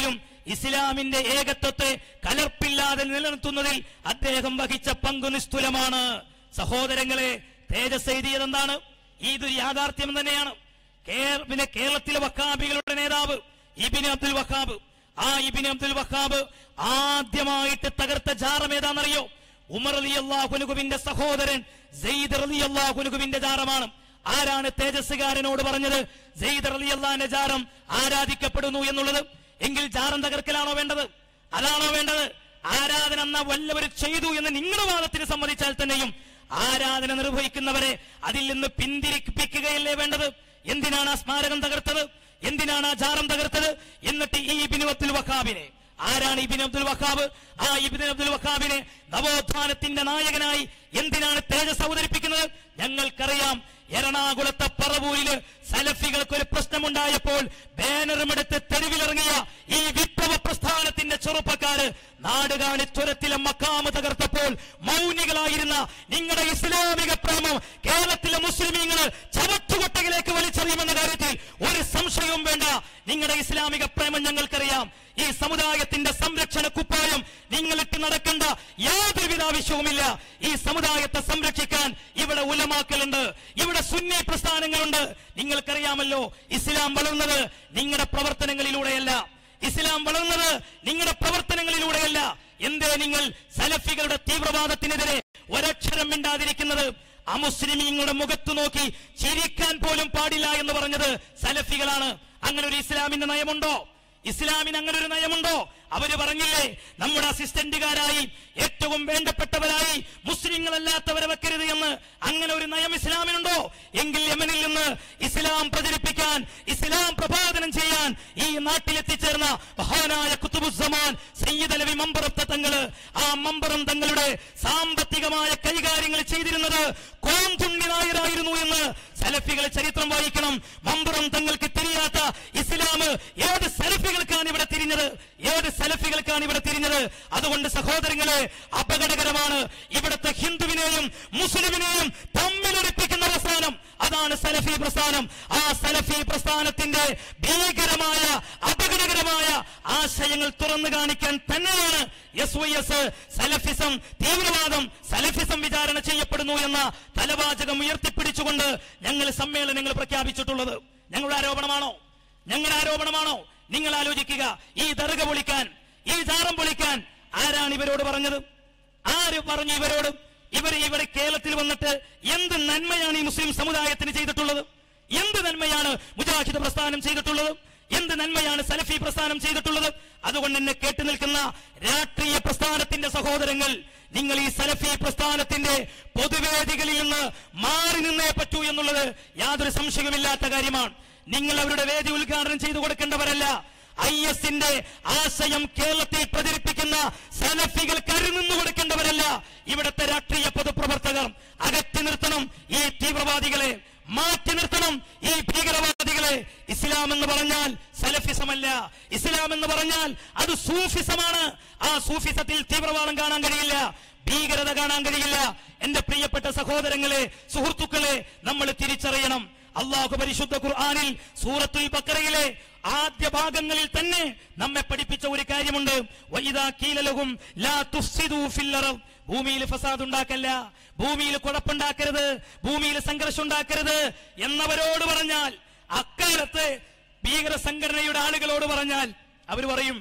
ഇസ്ലാമിന്റെ ഏകത്വത്തെ കലർപ്പില്ലാതെ നിലനിർത്തുന്നതിൽ അദ്ദേഹം വഹിച്ച പങ്കു നിസ്തുലമാണ് സഹോദരങ്ങളെ തേജസ് എഴുതിയത് എന്താണ് ഇതൊരു യാഥാർത്ഥ്യം തന്നെയാണ് കേര- പിന്നെ കേരളത്തിലെ വക്കാബികളുടെ നേതാവ് ഇബിൻ അബ്ദുൽ വഹാബ് ആ ഇബിൻ അബ്ദുൽ വഹാബ് ആദ്യമായിട്ട് തകർത്ത ജാറം ഏതാണെന്നറിയോ ഉമർ അലി അള്ളാഹുനുഗുവിന്റെ സഹോദരൻ സെയ്ദ് അലി അള്ളാഹുനുഗുവിന്റെ ജാറമാണ് ആരാണ് തേജസ്സുകാരനോട് പറഞ്ഞത് സെയ്ദ് അലി അള്ളാന്റെ ജാറം ആരാധിക്കപ്പെടുന്നു എന്നുള്ളത് എങ്കിൽ ജാറം തകർക്കലാണോ വേണ്ടത് അതാണോ വേണ്ടത് ആരാധന എന്ന വല്ലവർ ചെയ്തു എന്ന് നിങ്ങളുടെ വാദത്തിന് സമ്മതിച്ചാൽ തന്നെയും ആരാധന നിർവഹിക്കുന്നവരെ അതിൽ നിന്ന് പിന്തിരിപ്പിക്കുകയല്ലേ വേണ്ടത് എന്തിനാണ് ആ സ്മാരകം തകർത്തത് എന്തിനാണ് ആ ജാറം തകർത്തത് എന്നിട്ട് ഈ ഇബിനു അബ്ദുൽ വഹാബിനെ ആരാണ് ഇബിൻ അബ്ദുൽ വഹാബ് ആ ഇബിൻ അബ്ദുൽ വഹാബിനെ നവോത്ഥാനത്തിന്റെ നായകനായി എന്തിനാണ് തേജസ് അവതരിപ്പിക്കുന്നത് ഞങ്ങൾക്കറിയാം എറണാകുളത്തെ പറവൂരില് സലഫികൾക്ക് ഒരു പ്രശ്നമുണ്ടായപ്പോൾ ബാനറുമെടുത്ത് തെരുവിലിറങ്ങിയ ഈ വിപ്ലവ പ്രസ്ഥാനത്തിന്റെ ചെറുപ്പക്കാര് നാടുകാണി ചുരത്തിലെ മക്കാമ് തകർത്തപ്പോൾ മൗനികളായിരുന്ന നിങ്ങളുടെ ഇസ്ലാമിക പ്രേമം കേരളത്തിലെ മുസ്ലിമീങ്ങൾ ചവറ്റുകൊട്ടയിലേക്ക് വലിച്ചെറിയുമെന്ന കാര്യത്തിൽ ഒരു സംശയവും വേണ്ട നിങ്ങളുടെ ഇസ്ലാമിക പ്രേമം ഞങ്ങൾക്കറിയാം ഈ സമുദായത്തിന്റെ സംരക്ഷണ കുപ്പായം നിങ്ങളിട്ട് നടക്കേണ്ട യാതൊരുവിധ ആവശ്യവുമില്ല ഈ സമുദായത്തെ സംരക്ഷിക്കാൻ ഇവിടെ ഉലമാക്കലുണ്ട് ഇവിടെ സുന്നി പ്രസ്ഥാനങ്ങളുണ്ട് നിങ്ങൾക്കറിയാമല്ലോ ഇസ്ലാം വളർന്നത് നിങ്ങളുടെ പ്രവർത്തനങ്ങളിലൂടെയല്ല ഇസ്ലാം വളർന്നത് നിങ്ങളുടെ പ്രവർത്തനങ്ങളിലൂടെയല്ല എന്തേ നിങ്ങൾ സലഫികളുടെ തീവ്രവാദത്തിനെതിരെ ഒരക്ഷരം മിണ്ടാതിരിക്കുന്നത് അമുസ്ലിമീങ്ങളുടെ മുഖത്തു നോക്കി ചിരിക്കാൻ പോലും പാടില്ല എന്ന് പറഞ്ഞത് സലഫികളാണ് അങ്ങനെ ഒരു ഇസ്ലാമിന്റെ നയമുണ്ടോ ഇസ്ലാമിന് അങ്ങനെ ഒരു നയമുണ്ടോ അവര് പറഞ്ഞില്ലേ നമ്മുടെ അസിസ്റ്റന്റുകാരായി ഏറ്റവും വേണ്ടപ്പെട്ടവരായി മുസ്ലിങ്ങളല്ലാത്തവരെ വെക്കരുത് എന്ന് അങ്ങനെ ഒരു നയം ഇസ്ലാമിനുണ്ടോ എങ്കിൽ യമനിൽ നിന്ന് ഇസ്ലാം പ്രചരിപ്പിക്കാൻ ഇസ്ലാം പ്രബോധനം ചെയ്യാൻ ഈ നാട്ടിലെത്തിച്ചേർന്ന മഹാനായ കുത്തുബുസമാൻ സയ്യിദ് അലവി മമ്പറത്തെ തങ്ങള് ആ മമ്പറം തങ്ങളുടെ സാമ്പത്തികമായ കൈകാര്യങ്ങൾ ചെയ്തിരുന്നത് കോന്തുണ്ണി നായരായിരുന്നു എന്ന് സലഫികൾ ചരിത്രം വായിക്കണം മമ്പുറം തങ്ങൾക്ക് തിരിയാത്ത ഇസ്ലാം ഏത് സലഫികൾക്കാണ് ഇവിടെ തിരിഞ്ഞത് ഏത് സലഫികൾക്കാണ് ഇവിടെ തിരിഞ്ഞത് അതുകൊണ്ട് സഹോദരങ്ങളെ അപകടകരമാണ് ഇവിടുത്തെ ഹിന്ദുവിനെയും മുസ്ലിമിനെയും തമ്മിലൊരുപ്പിക്കുന്ന പ്രസ്ഥാനം അതാണ് സലഫി പ്രസ്ഥാനം ആ സലഫി പ്രസ്ഥാനത്തിന്റെ ഭീകരമായ അപകടകരമായ ആശയങ്ങൾ തുറന്നു കാണിക്കാൻ തന്നെയാണ് എസ് വൈ എസ് സലഫിസം തീവ്രവാദം സലഫിസം വിചാരണ ചെയ്യപ്പെടുന്നു എന്ന തലവാചകം ഉയർത്തിപ്പിടിച്ചുകൊണ്ട് ഞങ്ങൾ സമ്മേളനങ്ങൾ പ്രഖ്യാപിച്ചിട്ടുള്ളത് ഞങ്ങളുടെ ആരോപണമാണോ ഞങ്ങളുടെ ആരോപണമാണോ നിങ്ങൾ ആലോചിക്കുക ഈ ദർഗ പൊളിക്കാൻ ഈ ജാറം പൊളിക്കാൻ ആരാണ് ഇവരോട് പറഞ്ഞത് ആര് പറഞ്ഞു ഇവരോട് ഇവർ ഇവിടെ കേരളത്തിൽ വന്നിട്ട് എന്ത് നന്മയാണ് ഈ മുസ്ലിം സമുദായത്തിന് ചെയ്തിട്ടുള്ളത് എന്ത് നന്മയാണ് മുജാഹിദ് പ്രസ്ഥാനം ചെയ്തിട്ടുള്ളത് എന്ത് നന്മയാണ് സലഫി പ്രസ്ഥാനം ചെയ്തിട്ടുള്ളത് അതുകൊണ്ട് എന്നെ കേട്ടു നിൽക്കുന്ന രാഷ്ട്രീയ പ്രസ്ഥാനത്തിന്റെ സഹോദരങ്ങൾ നിങ്ങൾ ഈ സലഫി പ്രസ്ഥാനത്തിന്റെ പൊതുവേദികളിൽ നിന്ന് മാറി നിന്നേ പറ്റൂ എന്നുള്ളത് യാതൊരു സംശയവുമില്ലാത്ത കാര്യമാണ് നിങ്ങൾ അവരുടെ വേദി ഉദ്ഘാടനം ചെയ്തു കൊടുക്കേണ്ടവരല്ല ഐ എസിന്റെ ആശയം കേരളത്തിൽ പ്രചരിപ്പിക്കുന്ന സലഫികൾ കരുനിന്നു കൊടുക്കേണ്ടവരല്ല ഇവിടുത്തെ രാഷ്ട്രീയ പൊതുപ്രവർത്തകർ അകറ്റി നിർത്തണം ഈ തീവ്രവാദികളെ മാറ്റി നിർത്തണം ഈ ഭീകരവാദികളെ ഇസ്ലാം എന്ന് പറഞ്ഞാൽ സലഫിസമല്ല ഇസ്ലാം എന്ന് പറഞ്ഞാൽ അത് സൂഫിസമാണ് ആ സൂഫിസത്തിൽ തീവ്രവാദം കാണാൻ കഴിയില്ല ഭീകരത കാണാൻ കഴിയില്ല എന്റെ പ്രിയപ്പെട്ട സഹോദരങ്ങളെ സുഹൃത്തുക്കളെ നമ്മൾ തിരിച്ചറിയണം അള്ളാഹു പരിശുദ്ധ ഖുർആനിൽ സൂറത്തുൽ ബക്കറയിലെ ആദ്യ ഭാഗങ്ങളിൽ തന്നെ നമ്മെ പഠിപ്പിച്ച ഒരു കാര്യമുണ്ട് വൈദാ കീലലഹും ലാ തുഫ്സിദൂ ഫിൽ അർദ് ഭൂമിയിൽ ഫസാദ് ഉണ്ടാക്കല്ല ഭൂമിയിൽ കുഴപ്പമുണ്ടാക്കരുത് ഭൂമിയിൽ സംഘർഷം ഉണ്ടാക്കരുത് എന്നവരോട് പറഞ്ഞാൽ അക്കാലത്ത് ഭീകര സംഘടനയുടെ ആളുകളോട് പറഞ്ഞാൽ അവർ പറയും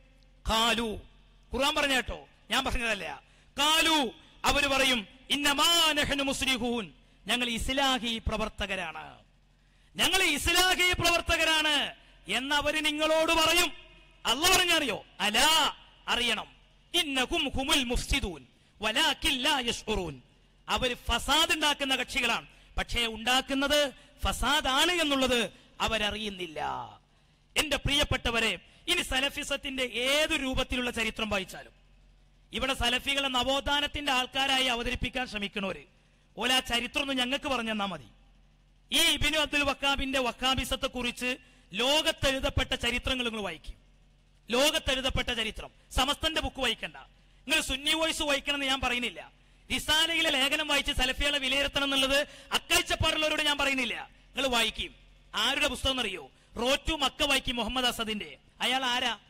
കാലു ഖുർആൻ പറഞ്ഞ കേട്ടോ ഞാൻ പറഞ്ഞതല്ല കാലു അവർ പറയും ഇന്നമാനഹനു മുസ്ലിഹൂൻ ഞങ്ങൾ ഇസ്ലാഹി പ്രവർത്തകരാണ് ഞങ്ങൾ ഇസ്ലാഹി പ്രവർത്തകരാണ് എന്നവര് നിങ്ങളോട് പറയും അല്ല പറഞ്ഞറിയോ അലാ അറിയണം ഇന്നകും ഹുമുൽ മുഫ്സിദൂൻ വലാകിൻ ലാ യശ്ഉറൂൻ അവര് ഫസാദ് ഉണ്ടാക്കുന്ന കക്ഷികളാണ് പക്ഷേ ഉണ്ടാക്കുന്നത് ഫസാദാണ് എന്നുള്ളത് അവരറിയുന്നില്ല എന്റെ പ്രിയപ്പെട്ടവരെ ഇനി സലഫിസത്തിന്റെ ഏതു രൂപത്തിലുള്ള ചരിത്രം വായിച്ചാലും ഇവിടെ സലഫികളെ നവോത്ഥാനത്തിന്റെ ആൾക്കാരായി അവതരിപ്പിക്കാൻ ശ്രമിക്കണവര് ഓല ആ ചരിത്രം ഒന്ന് ഞങ്ങൾക്ക് പറഞ്ഞു തന്നാ മതി ഈ ഇബിനു അബ്ദുൽ വക്കാബിന്റെ വക്കാബിസത്തെ കുറിച്ച് ലോകത്തെഴുതപ്പെട്ട ചരിത്രങ്ങൾ നിങ്ങൾ വായിക്കും ലോകത്തെഴുതപ്പെട്ട ചരിത്രം സമസ്തന്റെ ബുക്ക് വായിക്കണ്ട നിങ്ങൾ സുന്നി വോയിസ് വായിക്കണം എന്ന് ഞാൻ പറയുന്നില്ല റിസാലയിലെ ലേഖനം വായിച്ച് സലഫികളെ വിലയിരുത്തണം എന്നുള്ളത് അക്കാഴ്ചപ്പാടുള്ളവരോട് ഞാൻ പറയുന്നില്ല നിങ്ങൾ വായിക്കും ആരുടെ പുസ്തകം എന്നറിയോ റോറ്റു മക്ക വായിക്കും മുഹമ്മദ് അസദിന്റെ അയാൾ ആരാ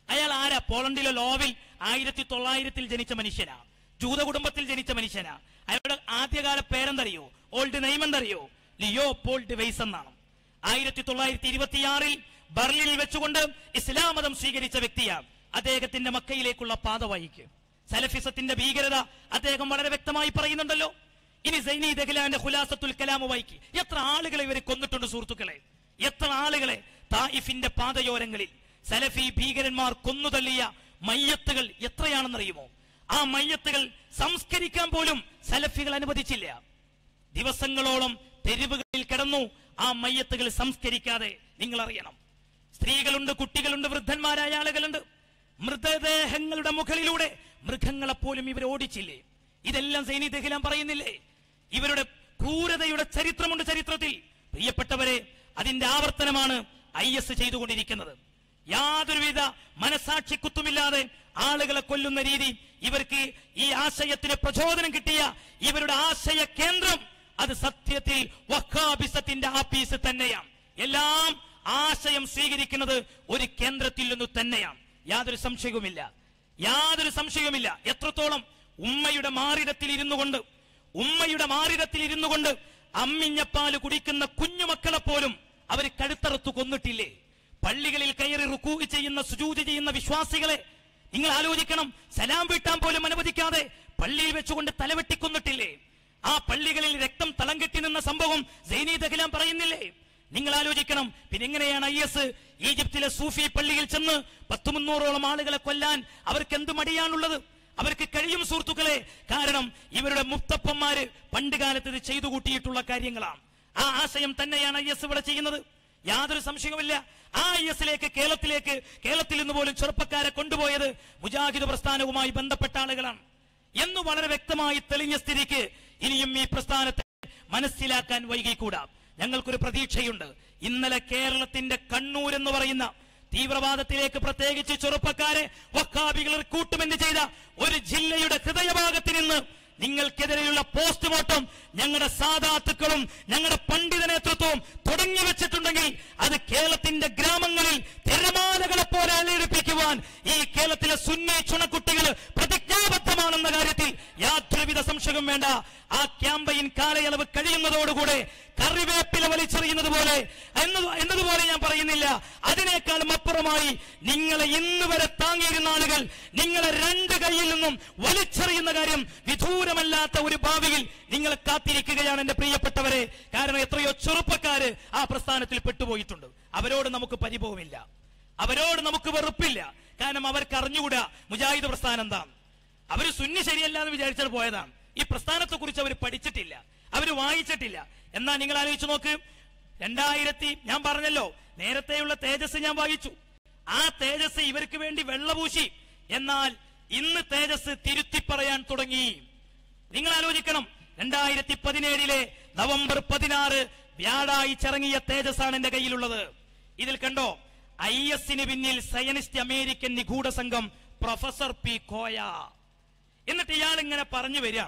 അയാൾ ആരാ പോളണ്ടിലെ ലോവിൽ ആയിരത്തി തൊള്ളായിരത്തിൽ ജനിച്ച മനുഷ്യനാ ജൂത കുടുംബത്തിൽ ജനിച്ച മനുഷ്യനാ അയാളുടെ ആദ്യകാല പേരെന്തറിയോ ഓൾഡ് നെയ്മ് എന്തറിയോ ലിയോ പോൾഡ് വെയ്സ് എന്നാണ് ആയിരത്തി തൊള്ളായിരത്തി ഇരുപത്തിയാറിൽ ബർലിനിൽ വെച്ചുകൊണ്ട് ഇസ്ലാം മതം സ്വീകരിച്ച വ്യക്തിയാണ് അദ്ദേഹത്തിന്റെ മക്കയിലേക്കുള്ള പാത വായിക്കും സലഫിസത്തിന്റെ ഭീകരത അദ്ദേഹം വളരെ വ്യക്തമായി പറയുന്നുണ്ടല്ലോ ഇനി സൈനി ദഹ്ലാന്റെ ഖുലാസത്തുൽ കലാമ വായിക്ക് എത്ര ആളുകളെ ഇവർ കൊന്നിട്ടുണ്ട് സുഹൃത്തുക്കളെ എത്ര ആളുകളെ തായിഫിന്റെ പാതയോരങ്ങളിൽ സലഫി ഭീകരന്മാർ കൊന്നുതള്ളിയ മയ്യത്തുകൾ എത്രയാണെന്നറിയുമോ ആ മയ്യത്തുകൾ സംസ്കരിക്കാൻ പോലും സലഫികൾ അനുവദിച്ചില്ല ദിവസങ്ങളോളം തെരുവുകളിൽ കിടന്നു ആ മയ്യത്തുകൾ സംസ്കരിക്കാതെ നിങ്ങൾ അറിയണം സ്ത്രീകളുണ്ട് കുട്ടികളുണ്ട് വൃദ്ധന്മാരായ ആളുകളുണ്ട് മൃതദേഹങ്ങളുടെ മുകളിലൂടെ മൃഗങ്ങളെ പോലും ഇവർ ഓടിച്ചില്ലേ ഇതെല്ലാം സൈനി ദഹ്ലാൻ പറയുന്നില്ലേ ഇവരുടെ ക്രൂരതയുടെ ചരിത്രമുണ്ട് ചരിത്രത്തിൽ പ്രിയപ്പെട്ടവരെ അതിന്റെ ആവർത്തനമാണ് ഐ എസ് ചെയ്തുകൊണ്ടിരിക്കുന്നത് യാതൊരുവിധ മനസാക്ഷിക്കുത്തുമില്ലാതെ ആളുകളെ കൊല്ലുന്ന രീതി ഇവർക്ക് ഈ ആശയത്തിന് പ്രചോദനം കിട്ടിയ ഇവരുടെ ആശയ കേന്ദ്രം അത് സത്യത്തിൽ വഹാബിസത്തിന്റെ ആപ്പീസ് തന്നെയാണ് എല്ലാം ആശയം സ്വീകരിക്കുന്നത് ഒരു കേന്ദ്രത്തിൽ നിന്ന് തന്നെയാണ് യാതൊരു സംശയവുമില്ല യാതൊരു സംശയവുമില്ല എത്രത്തോളം ഉമ്മയുടെ മാറിടത്തിൽ ഇരുന്നു കൊണ്ട് ഉമ്മയുടെ മാറിടത്തിൽ ഇരുന്നു കൊണ്ട് അമ്മിഞ്ഞപ്പാല് കുടിക്കുന്ന കുഞ്ഞുമക്കളെ പോലും അവർ കഴുത്തറുത്തു കൊന്നിട്ടില്ലേ പള്ളികളിൽ കയറി റുക്കൂ ചെയ്യുന്ന സുജൂജ് ചെയ്യുന്ന വിശ്വാസികളെ നിങ്ങൾ ആലോചിക്കണം സലാം വീട്ടാൻ പോലും അനുവദിക്കാതെ പള്ളിയിൽ വെച്ചുകൊണ്ട് തലവെട്ടിക്കൊന്നിട്ടില്ലേ ആ പള്ളികളിൽ രക്തം തളം കെട്ടി നിന്ന സംഭവം സൈനി ദഹ്ലാൻ പറയുന്നില്ലേ നിങ്ങൾ ആലോചിക്കണം പിന്നെ എങ്ങനെയാണ് ഐ എസ് ഈജിപ്തിലെ സൂഫി പള്ളിയിൽ ചെന്ന് പത്തു മുന്നൂറോളം ആളുകളെ കൊല്ലാൻ അവർക്ക് എന്ത് മടിയാണുള്ളത് അവർക്ക് കഴിയും സുഹൃത്തുക്കളെ കാരണം ഇവരുടെ മുത്തപ്പന്മാര് പണ്ട് കാലത്ത് ഇത് ചെയ്തു കൂട്ടിയിട്ടുള്ള കാര്യങ്ങളാണ് ആ ആശയം തന്നെയാണ് ഐ എസ് ഇവിടെ ചെയ്യുന്നത് യാതൊരു സംശയവുമില്ല ആ ഐ എസിലേക്ക് കേരളത്തിലേക്ക് കേരളത്തിൽ നിന്ന് പോലും ചെറുപ്പക്കാരെ കൊണ്ടുപോയത് മുജാഹിദ് പ്രസ്ഥാനവുമായി ബന്ധപ്പെട്ട ആളുകളാണ് എന്ന് വളരെ വ്യക്തമായി തെളിഞ്ഞ സ്ഥിതിക്ക് ഇനിയും ഈ പ്രസ്ഥാനത്തെ മനസ്സിലാക്കാൻ വൈകിക്കൂടാ ഞങ്ങൾക്കൊരു പ്രതീക്ഷയുണ്ട് ഇന്നലെ കേരളത്തിന്റെ കണ്ണൂർ എന്ന് പറയുന്ന തീവ്രവാദത്തിലേക്ക് പ്രത്യേകിച്ച് ചെറുപ്പക്കാരെ വക്കാബികൾ കൂട്ടുമെന്ന് ചെയ്ത ഒരു ജില്ലയുടെ ഹൃദയഭാഗത്ത് നിന്ന് നിങ്ങൾക്കെതിരെയുള്ള പോസ്റ്റ്മോർട്ടം ഞങ്ങളുടെ സാധാത്തുക്കളും ഞങ്ങളുടെ പണ്ഡിത നേതൃത്വവും തുടങ്ങി വെച്ചിട്ടുണ്ടെങ്കിൽ അത് കേരളത്തിന്റെ ഗ്രാമങ്ങളിൽ തിരമാലകളെ പോലെ അലയിടിപ്പിക്കുവാൻ ഈ കേരളത്തിലെ സുന്നി ചുണക്കുട്ടികൾ പ്രതിജ്ഞാബദ്ധമാണെന്ന കാര്യത്തിൽ യാതൊരുവിധ സംശയവും വേണ്ട ആ ക്യാമ്പയിൻ കാലയളവ് കഴിയുന്നതോടുകൂടെ കറിവേപ്പില വലിച്ചെറിയുന്നത് പോലെ എന്നത് എന്നതുപോലെ ഞാൻ പറയുന്നില്ല അതിനേക്കാളും അപ്പുറമായി നിങ്ങളെ ഇന്ന് വരെ താങ്ങിയിരുന്ന ആളുകൾ നിങ്ങളെ രണ്ട് കൈയിൽ നിന്നും വലിച്ചെറിയുന്ന കാര്യം വിദൂരമല്ലാത്ത ഒരു ഭാവിയിൽ നിങ്ങൾ കാത്തിരിക്കുകയാണ് എന്റെ പ്രിയപ്പെട്ടവരെ കാരണം എത്രയോ ചെറുപ്പക്കാര് ആ പ്രസ്ഥാനത്തിൽ പെട്ടുപോയിട്ടുണ്ട് അവരോട് നമുക്ക് പരിഭവമില്ല അവരോട് നമുക്ക് വെറുപ്പില്ല കാരണം അവർക്ക് അറിഞ്ഞുകൂടാ മുജാഹിദ് പ്രസ്ഥാനം എന്താണ് അവര് സുന്നി ശരിയല്ല എന്ന് വിചാരിച്ചാൽ പോയതാണ് ഈ പ്രസ്ഥാനത്തെ കുറിച്ച് അവർ പഠിച്ചിട്ടില്ല അവർ വായിച്ചിട്ടില്ല എന്നാ നിങ്ങൾ ആലോചിച്ച് നോക്ക് രണ്ടായിരത്തി ഞാൻ പറഞ്ഞല്ലോ നേരത്തെയുള്ള തേജസ് ഞാൻ വായിച്ചു ആ തേജസ് ഇവർക്ക് വേണ്ടി വെള്ളപൂശി എന്നാൽ ഇന്ന് തേജസ് തിരുത്തി പറയാൻ തുടങ്ങി നിങ്ങൾ ആലോചിക്കണം രണ്ടായിരത്തി പതിനേഴിലെ നവംബർ പതിനാറ് വ്യാഴാഴ്ചിറങ്ങിയ തേജസ്സാണ് എന്റെ കയ്യിലുള്ളത് ഇതിൽ കണ്ടോ ഐ എസിന് പിന്നിൽ സയനിസ്റ്റ് അമേരിക്കൻ നിഗൂഢ സംഘം പ്രൊഫസർ പി കോയ എന്നിട്ട് ഇയാൾ ഇങ്ങനെ പറഞ്ഞു വരിക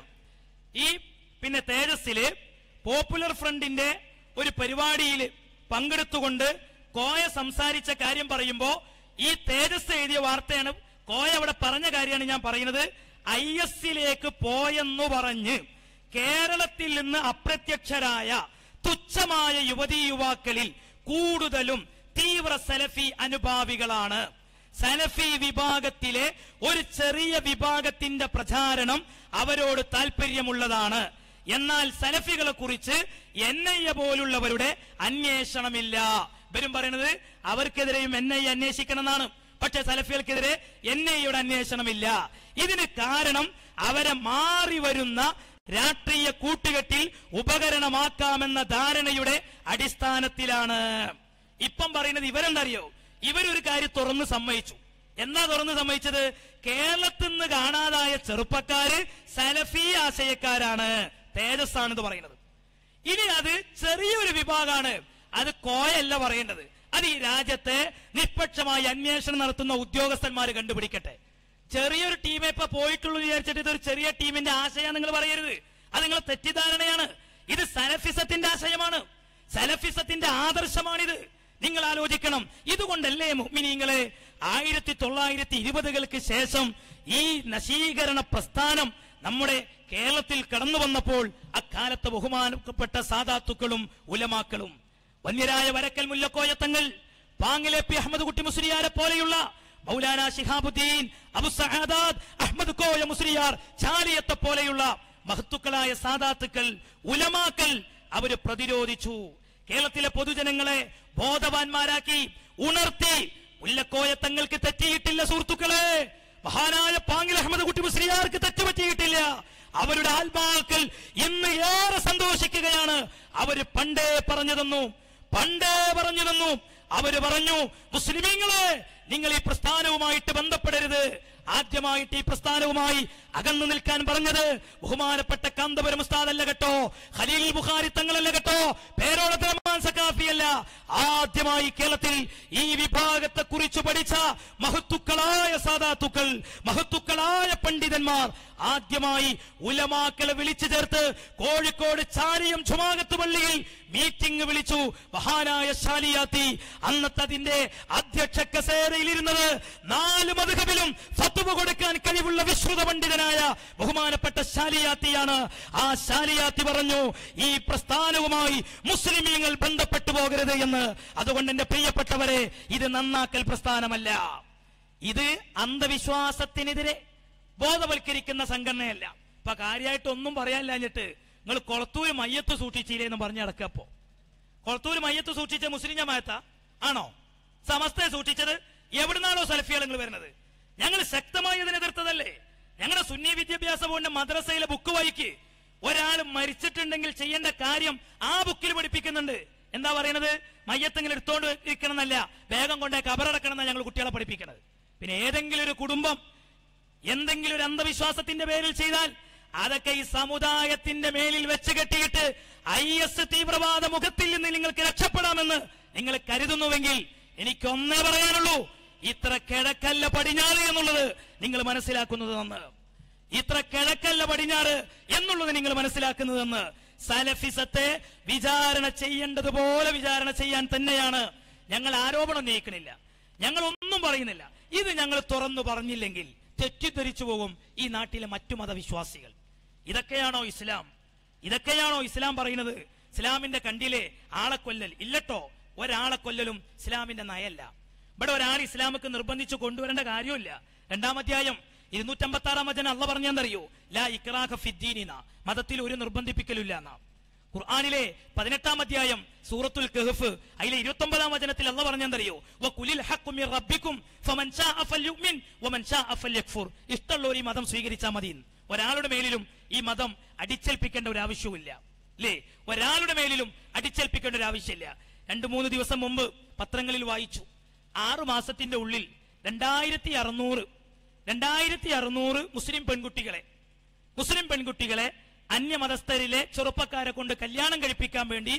ഈ പിന്നെ തേജസ്സില് പോപ്പുലർ ഫ്രണ്ടിന്റെ ഒരു പരിപാടിയിൽ പങ്കെടുത്തുകൊണ്ട് കോയ സംസാരിച്ച കാര്യം പറയുമ്പോ ഈ തേജസ് എഴുതിയ വാർത്തയാണ് കോയ അവിടെ പറഞ്ഞ കാര്യമാണ് ഞാൻ പറയുന്നത് ഐ എസിലേക്ക് പോയെന്നു പറഞ്ഞ് കേരളത്തിൽ നിന്ന് അപ്രത്യക്ഷരായ തുച്ഛമായ യുവതീ യുവാക്കളിൽ കൂടുതലും തീവ്ര സലഫി അനുഭാവികളാണ് സലഫി വിഭാഗത്തിലെ ഒരു ചെറിയ വിഭാഗത്തിന്റെ പ്രചാരണം അവരോട് താല്പര്യമുള്ളതാണ് എന്നാൽ സലഫികളെ കുറിച്ച് എൻ ഐ എ പോലുള്ളവരുടെ അന്വേഷണമില്ല ഇവരും പറയുന്നത് അവർക്കെതിരെയും എൻ ഐ എ അന്വേഷിക്കണം എന്നാണ് പക്ഷെ സലഫികൾക്കെതിരെ എൻ ഐ എയുടെ അന്വേഷണമില്ല ഇതിന് കാരണം അവരെ മാറി വരുന്ന രാഷ്ട്രീയ കൂട്ടുകെട്ടിൽ ഉപകരണമാക്കാമെന്ന ധാരണയുടെ അടിസ്ഥാനത്തിലാണ് ഇപ്പം പറയുന്നത് ഇവരെന്തറിയോ ഇവരൊരു കാര്യം തുറന്ന് സമ്മതിച്ചു എന്നാ തുറന്ന് സമ്മതിച്ചത് കേരളത്തിൽ നിന്ന് കാണാതായ ചെറുപ്പക്കാര് സലഫി ആശയക്കാരാണ് തേജസ്സാണെന്ന് പറയുന്നത് ഇനി അത് ചെറിയൊരു വിഭാഗമാണ് അത് കോയല്ല പറയേണ്ടത് അത് ഈ രാജ്യത്തെ നിഷ്പക്ഷമായി അന്വേഷണം നടത്തുന്ന ഉദ്യോഗസ്ഥന്മാർ കണ്ടുപിടിക്കട്ടെ ചെറിയൊരു ടീമേ ഇപ്പൊ പോയിട്ടുള്ളൂ എന്ന് വിചാരിച്ചിട്ട് ഇതൊരു ചെറിയ ടീമിന്റെ ആശയം നിങ്ങൾ പറയരുത് അത് നിങ്ങൾ തെറ്റിദ്ധാരണയാണ് ഇത് സലഫിസത്തിന്റെ ആശയമാണ് സലഫിസത്തിന്റെ ആദർശമാണിത് നിങ്ങൾ ആലോചിക്കണം ഇതുകൊണ്ടല്ലേ മുഅ്മിനീങ്ങളെ ആയിരത്തി തൊള്ളായിരത്തി ഇരുപതുകൾക്ക് ശേഷം ഈ നശീകരണ പ്രസ്ഥാനം നമ്മുടെ കേരളത്തിൽ കടന്നു വന്നപ്പോൾ അക്കാലത്ത് ബഹുമാനപ്പെട്ട സാദാത്തുക്കളും ഉലമാക്കളും വന്യരായ വരക്കൽ മുല്ലക്കോയത്തങ്ങൾ പാങ്ങിലെ പി അഹമ്മദ് കുട്ടി മുസ്ലിയാരെ പോലെയുള്ള മൗലാന ശിഹാബുദ്ദീൻ അബു സഹാദാദ് അഹമ്മദ് കോയ മുസ്ലിയാർ ചാലിയത്തെ പോലെയുള്ള മഹത്തുക്കളായ സാദാത്തുക്കൾ ഉലമാക്കൾ അവര് പ്രതിരോധിച്ചു കേരളത്തിലെ പൊതുജനങ്ങളെ ബോധവാന്മാരാക്കി ഉണർത്തി മുല്ലക്കോയ തങ്ങൾക്ക് തെറ്റിയിട്ടില്ല സുഹൃത്തുക്കളെ മഹാനായ പാങ്ങിൽ അഹമ്മദ് കുട്ടി മുസ്ലിയാർക്ക് തെറ്റുപറ്റിയിട്ടില്ല അവരുടെ ആത്മാക്കൾ ഇന്ന് ഏറെ സന്തോഷിക്കുകയാണ് അവര് പണ്ടേ പറഞ്ഞു തന്നു പണ്ടേ പറഞ്ഞു തന്നു അവര് പറഞ്ഞു മുസ്ലിമീങ്ങളെ നിങ്ങൾ ഈ പ്രസ്ഥാനവുമായിട്ട് ബന്ധപ്പെടരുത് ആദ്യമായിട്ട് ഈ പ്രസ്ഥാനവുമായി അകന്നു നിൽക്കാൻ പറഞ്ഞത് ബഹുമാനപ്പെട്ട കാന്തപുരം ഉസ്താദല്ല കേട്ടോ ഖലീൽ ബുഖാരി തങ്ങളല്ല കേട്ടോ പേരോളത്തെ റഹ്മാൻ സഖാഫിയല്ല ആദ്യമായി കേരളത്തിൽ ഈ വിഭാഗത്തെ കുറിച്ച് പഠിച്ച മഹത്തുക്കളായ സാധാത്തുക്കൾ മഹത്തുക്കളായ പണ്ഡിതന്മാർ ആദ്യമായി ഉലമാക്കളെ വിളിച്ചു ചേർത്ത് കോഴിക്കോട് ചാരിയം ചുമാകത്ത് പള്ളിയിൽ മീറ്റിംഗ് വിളിച്ചു മഹാനായ ശാലിയാത്തി അന്നത്തെ അതിന്റെ അധ്യക്ഷ കസേരയിൽ ഇരുന്നത് നാല് മധുഹബിലും ഫത്തുവ കൊടുക്കാൻ കഴിവുള്ള വിശ്രുത പണ്ഡിതനായ ബഹുമാനപ്പെട്ട ശാലിയാത്തിയാണ് ആ ശാലിയാത്തി പറഞ്ഞു ഈ പ്രസ്ഥാനവുമായി മുസ്ലിമീങ്ങൾ ബന്ധപ്പെട്ടു പോകരുത് എന്ന് അതുകൊണ്ട് എന്റെ പ്രിയപ്പെട്ടവരെ ഇത് നന്നാക്കൽ പ്രസ്ഥാനമല്ല ഇത് അന്ധവിശ്വാസത്തിനെതിരെ ബോധവൽക്കരിക്കുന്ന സംഘടനയല്ല ഇപ്പൊ കാര്യമായിട്ട് ഒന്നും പറയാനില്ലാഞ്ഞിട്ട് നിങ്ങൾ കൊളത്തൂര് മയ്യത്ത് സൂക്ഷിച്ചില്ലേ എന്ന് പറഞ്ഞ് നടക്കപ്പോ കൊളത്തൂര് മയ്യത്ത് സൂക്ഷിച്ച മുസ്ലിം ജമാഅത്ത ആണോ സമസ്തയെ സൂക്ഷിച്ചത് എവിടുന്നാണോ സലഫികൾ നിങ്ങൾ വരുന്നത് ഞങ്ങൾ ശക്തമായി ഇതിനെ എതിർത്തതല്ലേ ഞങ്ങളുടെ സുന്നി വിദ്യാഭ്യാസ ബോർഡിന്റെ മദ്രസയിലെ ബുക്ക് വായിക്ക് ഒരാൾ മരിച്ചിട്ടുണ്ടെങ്കിൽ ചെയ്യേണ്ട കാര്യം ആ ബുക്കിൽ പഠിപ്പിക്കുന്നുണ്ട് എന്താ പറയുന്നത് മയ്യത്തെങ്കിലും എടുത്തോണ്ട് ഇരിക്കണം എന്നല്ല വേഗം കൊണ്ടേ കബറടക്കണം എന്നാണ് ഞങ്ങൾ കുട്ടികളെ പഠിപ്പിക്കുന്നത് പിന്നെ ഏതെങ്കിലും ഒരു കുടുംബം എന്തെങ്കിലും ഒരു അന്ധവിശ്വാസത്തിന്റെ പേരിൽ ചെയ്താൽ അതൊക്കെ ഈ സമുദായത്തിന്റെ മേലിൽ വെച്ച് കെട്ടിയിട്ട് ഐ എസ് തീവ്രവാദ മുഖത്തിൽ നിന്ന് നിങ്ങൾക്ക് രക്ഷപ്പെടാമെന്ന് നിങ്ങൾ കരുതുന്നുവെങ്കിൽ എനിക്കൊന്നേ പറയാനുള്ളൂ ഇത്ര കിഴക്കല്ല പടിഞ്ഞാറ് എന്നുള്ളത് നിങ്ങൾ മനസ്സിലാക്കുന്നത് നന്ന് ഇത്ര കിഴക്കല്ല പടിഞ്ഞാറ് എന്നുള്ളത് നിങ്ങൾ മനസ്സിലാക്കുന്നതെന്ന് സലഫിസത്തെ വിചാരണ ചെയ്യേണ്ടതുപോലെ വിചാരണ ചെയ്യാൻ തന്നെയാണ് ഞങ്ങൾ ആരോപണം ഉന്നയിക്കണില്ല ഞങ്ങൾ ഒന്നും പറയുന്നില്ല ഇത് ഞങ്ങൾ തുറന്നു പറഞ്ഞില്ലെങ്കിൽ തെറ്റിദ്ധരിച്ചു പോകും ഈ നാട്ടിലെ മറ്റു മതവിശ്വാസികൾ ഇതൊക്കെയാണോ ഇസ്ലാം ഇതൊക്കെയാണോ ഇസ്ലാം പറയുന്നത് ഇസ്ലാമിന്റെ കണ്ടിലെ ആളെ കൊല്ലൽ ഇല്ലട്ടോ ഒരാളെ കൊല്ലലും ഇസ്ലാമിന്റെ നയല്ല ഇവിടെ ഒരാൾ ഇസ്ലാമിക്ക് നിർബന്ധിച്ചു കൊണ്ടുവരേണ്ട കാര്യമില്ല രണ്ടാം അധ്യായം ഇരുന്നൂറ്റമ്പത്തി ആറാം വചനം അള്ള പറഞ്ഞെന്നറിയോ ലാ ഇക്രാഖ ഫിദ്ദീനിന മതത്തിൽ ഒരു നിർബന്ധിപ്പിക്കലില്ല എന്നാ ഖുർആനിലെ പതിനെട്ടാം അധ്യായം സൂറത്തുൽ കഹഫ് അതിലെ ഇരുപത്തി ഒമ്പതാം വചനത്തിൽ അള്ള പറഞ്ഞെന്തറിയോ വകുലിൽ ഹഖ്ഖു മിർ റബ്ബിക്കും ഫമൻ ശാഅ ഫൽയുമിൻ വമൻ ശാഅ ഫൽയക്ഫുർ ഇഷ്ടമുള്ളവർ ഈ മതം സ്വീകരിച്ചാൽ മതി ഒരാളുടെ മേലിലും ഈ മതം അടിച്ചേൽപ്പിക്കേണ്ട ഒരു ആവശ്യവുമില്ല അല്ലേ ഒരാളുടെ മേലിലും അടിച്ചേൽപ്പിക്കേണ്ട ഒരു ആവശ്യമില്ല രണ്ടു മൂന്ന് ദിവസം മുമ്പ് പത്രങ്ങളിൽ വായിച്ചു ആറു മാസത്തിന്റെ ഉള്ളിൽ രണ്ടായിരത്തി അറുന്നൂറ് രണ്ടായിരത്തി അറുന്നൂറ് മുസ്ലിം പെൺകുട്ടികളെ മുസ്ലിം പെൺകുട്ടികളെ അന്യമതസ്ഥരിലെ ചെറുപ്പക്കാരെ കൊണ്ട് കല്യാണം കഴിപ്പിക്കാൻ വേണ്ടി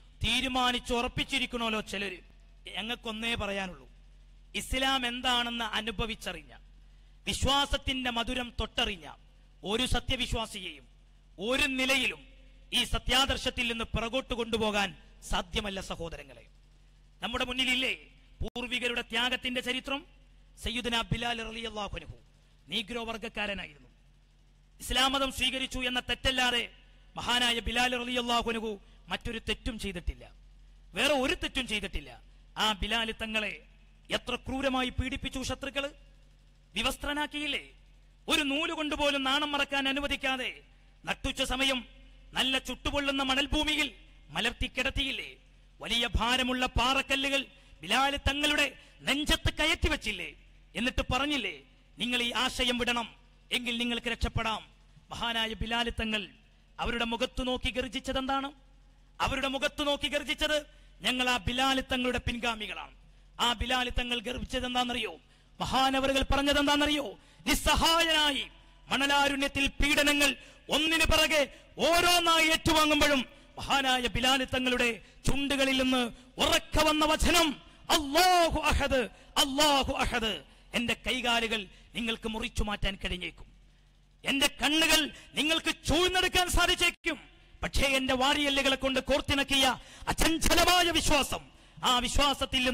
തീരുമാനിച്ചുറപ്പിച്ചിരിക്കണമല്ലോ ചിലര് ഞങ്ങൾക്കൊന്നേ പറയാനുള്ളൂ ഇസ്ലാം എന്താണെന്ന് അനുഭവിച്ചറിഞ്ഞ വിശ്വാസത്തിന്റെ മധുരം തൊട്ടറിഞ്ഞ ഒരു സത്യവിശ്വാസിയെയും ഒരു നിലയിലും ഈ സത്യാദർശത്തിൽ നിന്ന് പിറകോട്ട് കൊണ്ടുപോകാൻ സാധ്യമല്ല സഹോദരങ്ങളെ നമ്മുടെ മുന്നിലില്ലേ പൂർവികരുടെ ത്യാഗത്തിന്റെ ചരിത്രം സയ്യുദന ബിലാൽ റളിയല്ലാഹു നീഗ്രോ വർഗക്കാരനായിരുന്നു ഇസ്ലാം മതം സ്വീകരിച്ചു എന്ന തെറ്റല്ലാതെ മഹാനായ ബിലാൽ റളിയല്ലാഹു മറ്റൊരു തെറ്റും ചെയ്തിട്ടില്ല വേറെ ഒരു തെറ്റും ചെയ്തിട്ടില്ല ആ ബിലാൽ തങ്ങളെ എത്ര ക്രൂരമായി പീഡിപ്പിച്ചു ശത്രുക്കള് വിവസ്ത്രനാക്കിയില്ലേ ഒരു നൂല് കൊണ്ടുപോലും നാണം മറക്കാൻ അനുവദിക്കാതെ നട്ടുച്ച സമയം നല്ല ചുട്ടുപൊള്ളുന്ന മണൽഭൂമിയിൽ മലർത്തിക്കിടത്തിയില്ലേ വലിയ ഭാരമുള്ള പാറക്കല്ലുകൾ ബിലാല് തങ്ങളുടെ നെഞ്ചത്ത് കയറ്റി വെച്ചില്ലേ എന്നിട്ട് പറഞ്ഞില്ലേ നിങ്ങൾ ഈ ആശയം വിടണം എങ്കിൽ നിങ്ങൾക്ക് രക്ഷപ്പെടാം മഹാനായ ബിലാല് തങ്ങൾ അവരുടെ മുഖത്ത് നോക്കി ഗർജിച്ചത് എന്താണ് അവരുടെ മുഖത്ത് നോക്കി ഗർജിച്ചത് ഞങ്ങൾ ആ ബിലാല് തങ്ങളുടെ പിൻഗാമികളാണ് ആ ബിലാല് തങ്ങൾ ഗർഭിച്ചത് എന്താണെന്നറിയോ മഹാനവറുകൾ പറഞ്ഞത് എന്താണെന്നറിയോ നിസ്സഹായനായി മണലാരുണ്യത്തിൽ പീഡനങ്ങൾ ഒന്നിനു പിറകെ ഓരോന്നായി ഏറ്റുവാങ്ങുമ്പോഴും മഹാനായ ബിലാല് തങ്ങളുടെ ചുണ്ടുകളിൽ നിന്ന് ഉറക്ക വന്ന വചനം അല്ലാഹു അഹദ് അല്ലാഹു അഹദ് എന്റെ കൈകാലുകൾ നിങ്ങൾക്ക് മുറിച്ചു മാറ്റാൻ കഴിഞ്ഞേക്കും എന്റെ കണ്ണുകൾ നിങ്ങൾക്ക് ചൂഴ്ന്നെടുക്കാൻ സാധിച്ചേക്കും പക്ഷേ എന്റെ വാരിയല്ലുകളെ കൊണ്ട് കോർത്തിണക്കിയ അചഞ്ചലമായ വിശ്വാസം ആ വിശ്വാസത്തിൽ നിന്ന്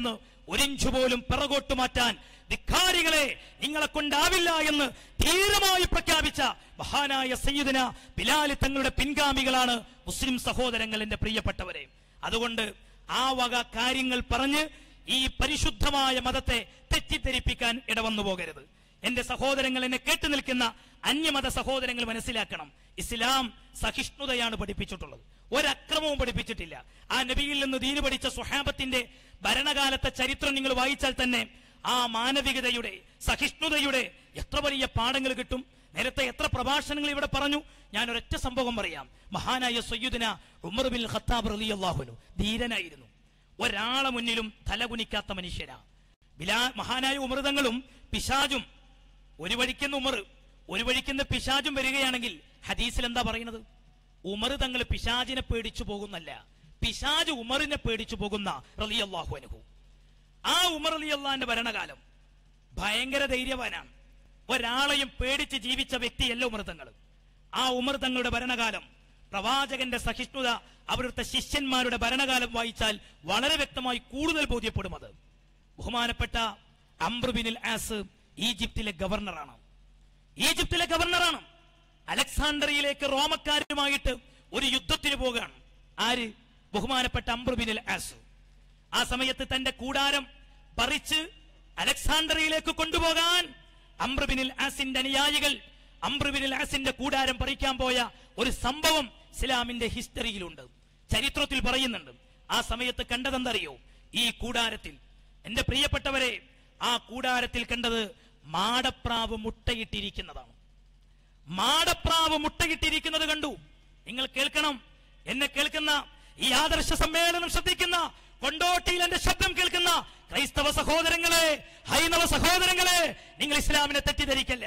ഒരിഞ്ചു പോലും പിറകോട്ട് മാറ്റാൻ ധിക്കാരികളെ നിങ്ങളെ കൊണ്ടാവില്ല എന്ന് ധീരമായി പ്രഖ്യാപിച്ച മഹാനായ സയ്യിദന ബിലാലി തങ്ങളുടെ പിൻഗാമികളാണ് മുസ്ലിം സഹോദരങ്ങൾ എന്റെ പ്രിയപ്പെട്ടവരെ അതുകൊണ്ട് ആ വക കാര്യങ്ങൾ പറഞ്ഞ് ഈ പരിശുദ്ധമായ മതത്തെ തെറ്റിദ്ധരിപ്പിക്കാൻ ഇടവന്നു പോകരുത് എന്റെ സഹോദരങ്ങൾ എന്നെ കേട്ടു നിൽക്കുന്ന അന്യമത സഹോദരങ്ങൾ മനസ്സിലാക്കണം ഇസ്ലാം സഹിഷ്ണുതയാണ് പഠിപ്പിച്ചിട്ടുള്ളത് ഒരക്രമവും പഠിപ്പിച്ചിട്ടില്ല ആ നബിയിൽ നിന്ന് ദീന് പഠിച്ച സുഹാബത്തിന്റെ ഭരണകാലത്തെ ചരിത്രം നിങ്ങൾ വായിച്ചാൽ തന്നെ ആ മാനവികതയുടെ സഹിഷ്ണുതയുടെ എത്ര വലിയ പാഠങ്ങൾ കിട്ടും നേരത്തെ എത്ര പ്രഭാഷണങ്ങൾ ഇവിടെ പറഞ്ഞു ഞാൻ ഒരൊറ്റ സംഭവം പറയാം മഹാനായ സയ്യുദിന ഉമർ ബിൻ ഖത്താബ് റളിയല്ലാഹുനു ധീരനായിരുന്നു ഒരാളെ മുന്നിലും തലകുനിക്കാത്ത മനുഷ്യരാ ബിലാ മഹാനായ ഉമൃതങ്ങളും പിശാജും ഒരു വഴിക്കുന്ന ഉമർ ഒരു വഴിക്കുന്ന പിശാജും വരികയാണെങ്കിൽ ഹദീസിൽ എന്താ പറയുന്നത് ഉമർ തങ്ങൾ പിശാജിനെ പേടിച്ചു പോകുന്നല്ല പിശാജ് ഉമറിനെ പേടിച്ചു പോകുന്ന റളിയല്ലാഹു അൻഹു ആ ഉമർ അലി അള്ളാന്റെ ഭരണകാലം ഭയങ്കര ധൈര്യവാനാണ് ഒരാളെയും പേടിച്ച് ജീവിച്ച വ്യക്തിയല്ല ഉമർ തങ്ങൾ ആ ഉമർ തങ്ങളുടെ ഭരണകാലം പ്രവാചകന്റെ സഹിഷ്ണുത അവരുടെ ശിഷ്യന്മാരുടെ ഭരണകാലം വായിച്ചാൽ വളരെ വ്യക്തമായി കൂടുതൽ ബോധ്യപ്പെടും അത് ബഹുമാനപ്പെട്ട അംബ്രുബിനിൽ ആസ് ഈജിപ്തിലെ ഗവർണറാണ് ഈജിപ്തിലെ ഗവർണറാണ് അലക്സാണ്ടറിയയിലേക്ക് റോമക്കാരുമായിട്ട് ഒരു യുദ്ധത്തിന് പോകുകയാണ് ആര് ബഹുമാനപ്പെട്ട അംബ്രുബിനിൽ ആസ് ആ സമയത്ത് തന്റെ കൂടാരം പറിച്ച് അലക്സാണ്ടറിയയിലേക്ക് കൊണ്ടുപോകാൻ അംബ്രബിനിൽ ആസിന്റെ അനുയായികൾ അംബ്രബിനിൽ ആസിന്റെ കൂടാരം പറിക്കാൻ പോയ ഒരു സംഭവം ഇസ്ലാമിന്റെ ഹിസ്റ്ററിയിലുണ്ട് ചരിത്രത്തിൽ പറയുന്നുണ്ട് ആ സമയത്ത് കണ്ടതെന്തറിയോ ഈ കൂടാരത്തിൽ എന്റെ പ്രിയപ്പെട്ടവരെ ആ കൂടാരത്തിൽ കണ്ടത് മാടപ്രാവ് മുട്ടയിട്ടിരിക്കുന്നതാണ് മാടപ്രാവ് മുട്ടയിട്ടിരിക്കുന്നത് കണ്ടു നിങ്ങൾ കേൾക്കണം എന്നെ കേൾക്കുന്ന ഈ ആദർശ സമ്മേളനം ശ്രദ്ധിക്കുന്ന കൊണ്ടോട്ടിയിൽ എന്റെ ശബ്ദം കേൾക്കുന്ന ക്രൈസ്തവ സഹോദരങ്ങളെ ഹൈന്ദവ സഹോദരങ്ങളെ നിങ്ങൾ ഇസ്ലാമിനെ തെറ്റിദ്ധരിക്കല്ല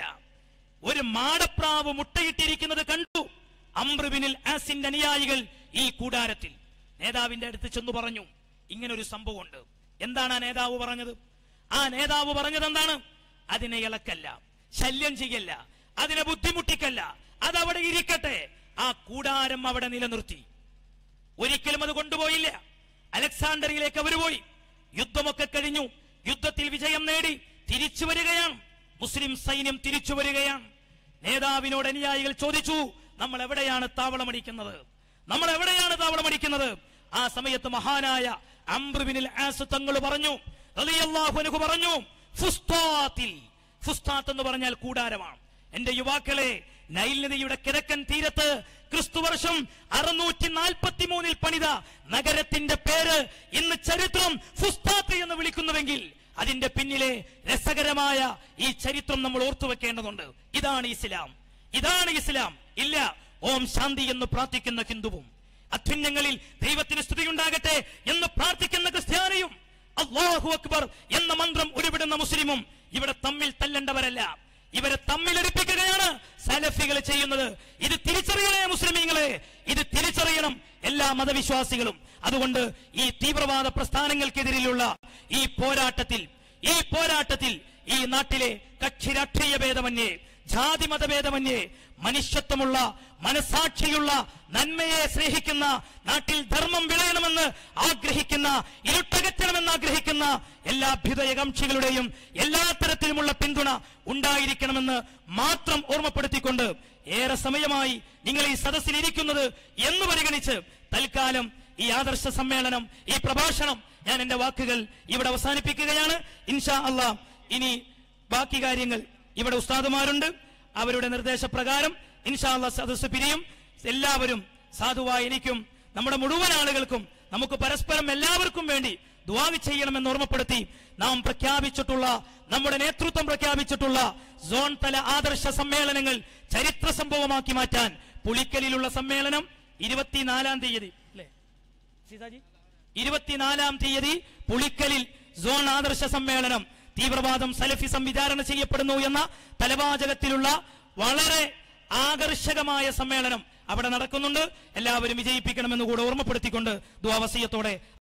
ഒരു മാടപ്രാവ് മുട്ടയിട്ടിരിക്കുന്നത് കണ്ടു അംബ്രുബിനിൽ ആസിന്റെ അനുയായികൾ ഈ കൂടാരത്തിൽ നേതാവിന്റെ അടുത്ത് ചെന്നു പറഞ്ഞു ഇങ്ങനെ ഒരു സംഭവമുണ്ട് എന്താണ് ആ നേതാവ് പറഞ്ഞത് ആ നേതാവ് പറഞ്ഞത് എന്താണ് അതിനെ ഇളക്കല്ല ശല്യം ചെയ്യല്ല അതിനെ ബുദ്ധിമുട്ടിക്കല്ല അതവിടെ ഇരിക്കട്ടെ ആ കൂടാരം അവിടെ നിലനിർത്തി ഒരിക്കലും അത് കൊണ്ടുപോയില്ല അലക്സാണ്ടറിയിലേക്ക് അവർ പോയി യുദ്ധമൊക്കെ കഴിഞ്ഞു യുദ്ധത്തിൽ വിജയം നേടി തിരിച്ചു വരികയാണ് മുസ്ലിം സൈന്യം തിരിച്ചു വരികയാണ് നേതാവിനോട് അനുയായികൾ ചോദിച്ചു നമ്മൾ എവിടെയാണ് താവളമടിക്കുന്നത് നമ്മൾ എവിടെയാണ് താവളമടിക്കുന്നത് ആ സമയത്ത് മഹാനായ അംബ്രുബിനിൽ ആസ് തങ്ങൾ പറഞ്ഞു റളിയല്ലാഹു അൻഹു പറഞ്ഞു ഫുസ്താത്തിൽ ഫുസ്താത്ത് എന്ന് പറഞ്ഞാൽ കൂടാരമാണ് എന്റെ യുവാക്കളെ നൈൽ നദിയുടെ കിഴക്കൻ തീരത്ത് ക്രിസ്തുവർഷം അറുന്നൂറ്റി നാൽപ്പത്തി മൂന്നിൽ പണിത നഗരത്തിന്റെ പേര് ഇന്ന് ചരിത്രം ഫുസ്താത്ത് എന്ന് വിളിക്കുന്നുവെങ്കിൽ അതിന്റെ പിന്നിലെ രസകരമായ ഈ ചരിത്രം നമ്മൾ ഓർത്തു വെക്കേണ്ടതുണ്ട് ഇതാണ് ഇസ്ലാം ഇതാണ് ഇസ്ലാം ഇല്ല ഓം ശാന്തി എന്ന് പ്രാർത്ഥിക്കുന്ന ഹിന്ദുവും അത്യുന്നങ്ങളിൽ ദൈവത്തിന് സ്തുതിയുണ്ടാകട്ടെ എന്ന് പ്രാർത്ഥിക്കുന്ന ക്രിസ്ത്യാനിയും അള്ളാഹു അക്ബർ എന്ന മന്ത്രം ഉരുവിടുന്ന മുസ്ലിമും ഇവിടെ തമ്മിൽ തല്ലേണ്ടവരല്ല ഇവരെ തമ്മിലടിപ്പിക്കുകയാണ് സലഫികൾ ചെയ്യുന്നത് ഇത് തിരിച്ചറിയണേ മുസ്ലിമീങ്ങളെ ഇത് തിരിച്ചറിയണം എല്ലാ മതവിശ്വാസികളും അതുകൊണ്ട് ഈ തീവ്രവാദ പ്രസ്ഥാനങ്ങൾക്കെതിരെയുള്ള ഈ പോരാട്ടത്തിൽ ഈ പോരാട്ടത്തിൽ ഈ നാട്ടിലെ കക്ഷി രാഷ്ട്രീയ ഭേദമന്യേ ജാതി മതഭേദമന്യേ മനുഷ്യത്വമുള്ള മനസാക്ഷിയുള്ള നന്മയെ സ്നേഹിക്കുന്ന നാട്ടിൽ ധർമ്മം വിളയണമെന്ന് ആഗ്രഹിക്കുന്ന ഇരുട്ടകറ്റണമെന്ന് ആഗ്രഹിക്കുന്ന എല്ലാ അഭ്യുദയകാംക്ഷികളുടെയും എല്ലാ തരത്തിലുമുള്ള പിന്തുണ ഉണ്ടായിരിക്കണമെന്ന് മാത്രം ഓർമ്മപ്പെടുത്തിക്കൊണ്ട് ഏറെ സമയമായി നിങ്ങൾ ഈ സദസ്സിൽ ഇരിക്കുന്നത് എന്ന് പരിഗണിച്ച് തൽക്കാലം ഈ ആദർശ സമ്മേളനം ഈ പ്രഭാഷണം ഞാൻ എന്റെ വാക്കുകൾ ഇവിടെ അവസാനിപ്പിക്കുകയാണ് ഇൻഷാ അള്ളാ ഇനി ബാക്കി കാര്യങ്ങൾ ഇവിടെ ഉസ്താദുമാരുണ്ട് അവരുടെ നിർദ്ദേശപ്രകാരം ഇൻഷാ അള്ളാ സദസ്സ് പിരിയും എല്ലാവരും സാധുവായി എനിക്കും നമ്മുടെ മുഴുവൻ ആളുകൾക്കും നമുക്ക് പരസ്പരം എല്ലാവർക്കും വേണ്ടി ദ്വാവി ചെയ്യണമെന്ന് ഓർമ്മപ്പെടുത്തി നാം പ്രഖ്യാപിച്ചിട്ടുള്ള നമ്മുടെ നേതൃത്വം പ്രഖ്യാപിച്ചിട്ടുള്ള സോൺ തല ആദർശ സമ്മേളനങ്ങൾ ചരിത്ര സംഭവമാക്കി മാറ്റാൻ പുളിക്കലിലുള്ള സമ്മേളനം ഇരുപത്തിനാലാം തീയതി അല്ലേ സീതാജി ഇരുപത്തിനാലാം തീയതി പുളിക്കലിൽ സോൺ ആദർശ സമ്മേളനം തീവ്രവാദം സലഫിസം വിചാരണ ചെയ്യപ്പെടുന്നു എന്ന തലവാചകത്തിലുള്ള വളരെ ആകർഷകമായ സമ്മേളനം അവിടെ നടക്കുന്നുണ്ട് എല്ലാവരും വിജയിപ്പിക്കണമെന്ന് കൂടെ ഓർമ്മപ്പെടുത്തിക്കൊണ്ട് ദ്വാവസീയത്തോടെ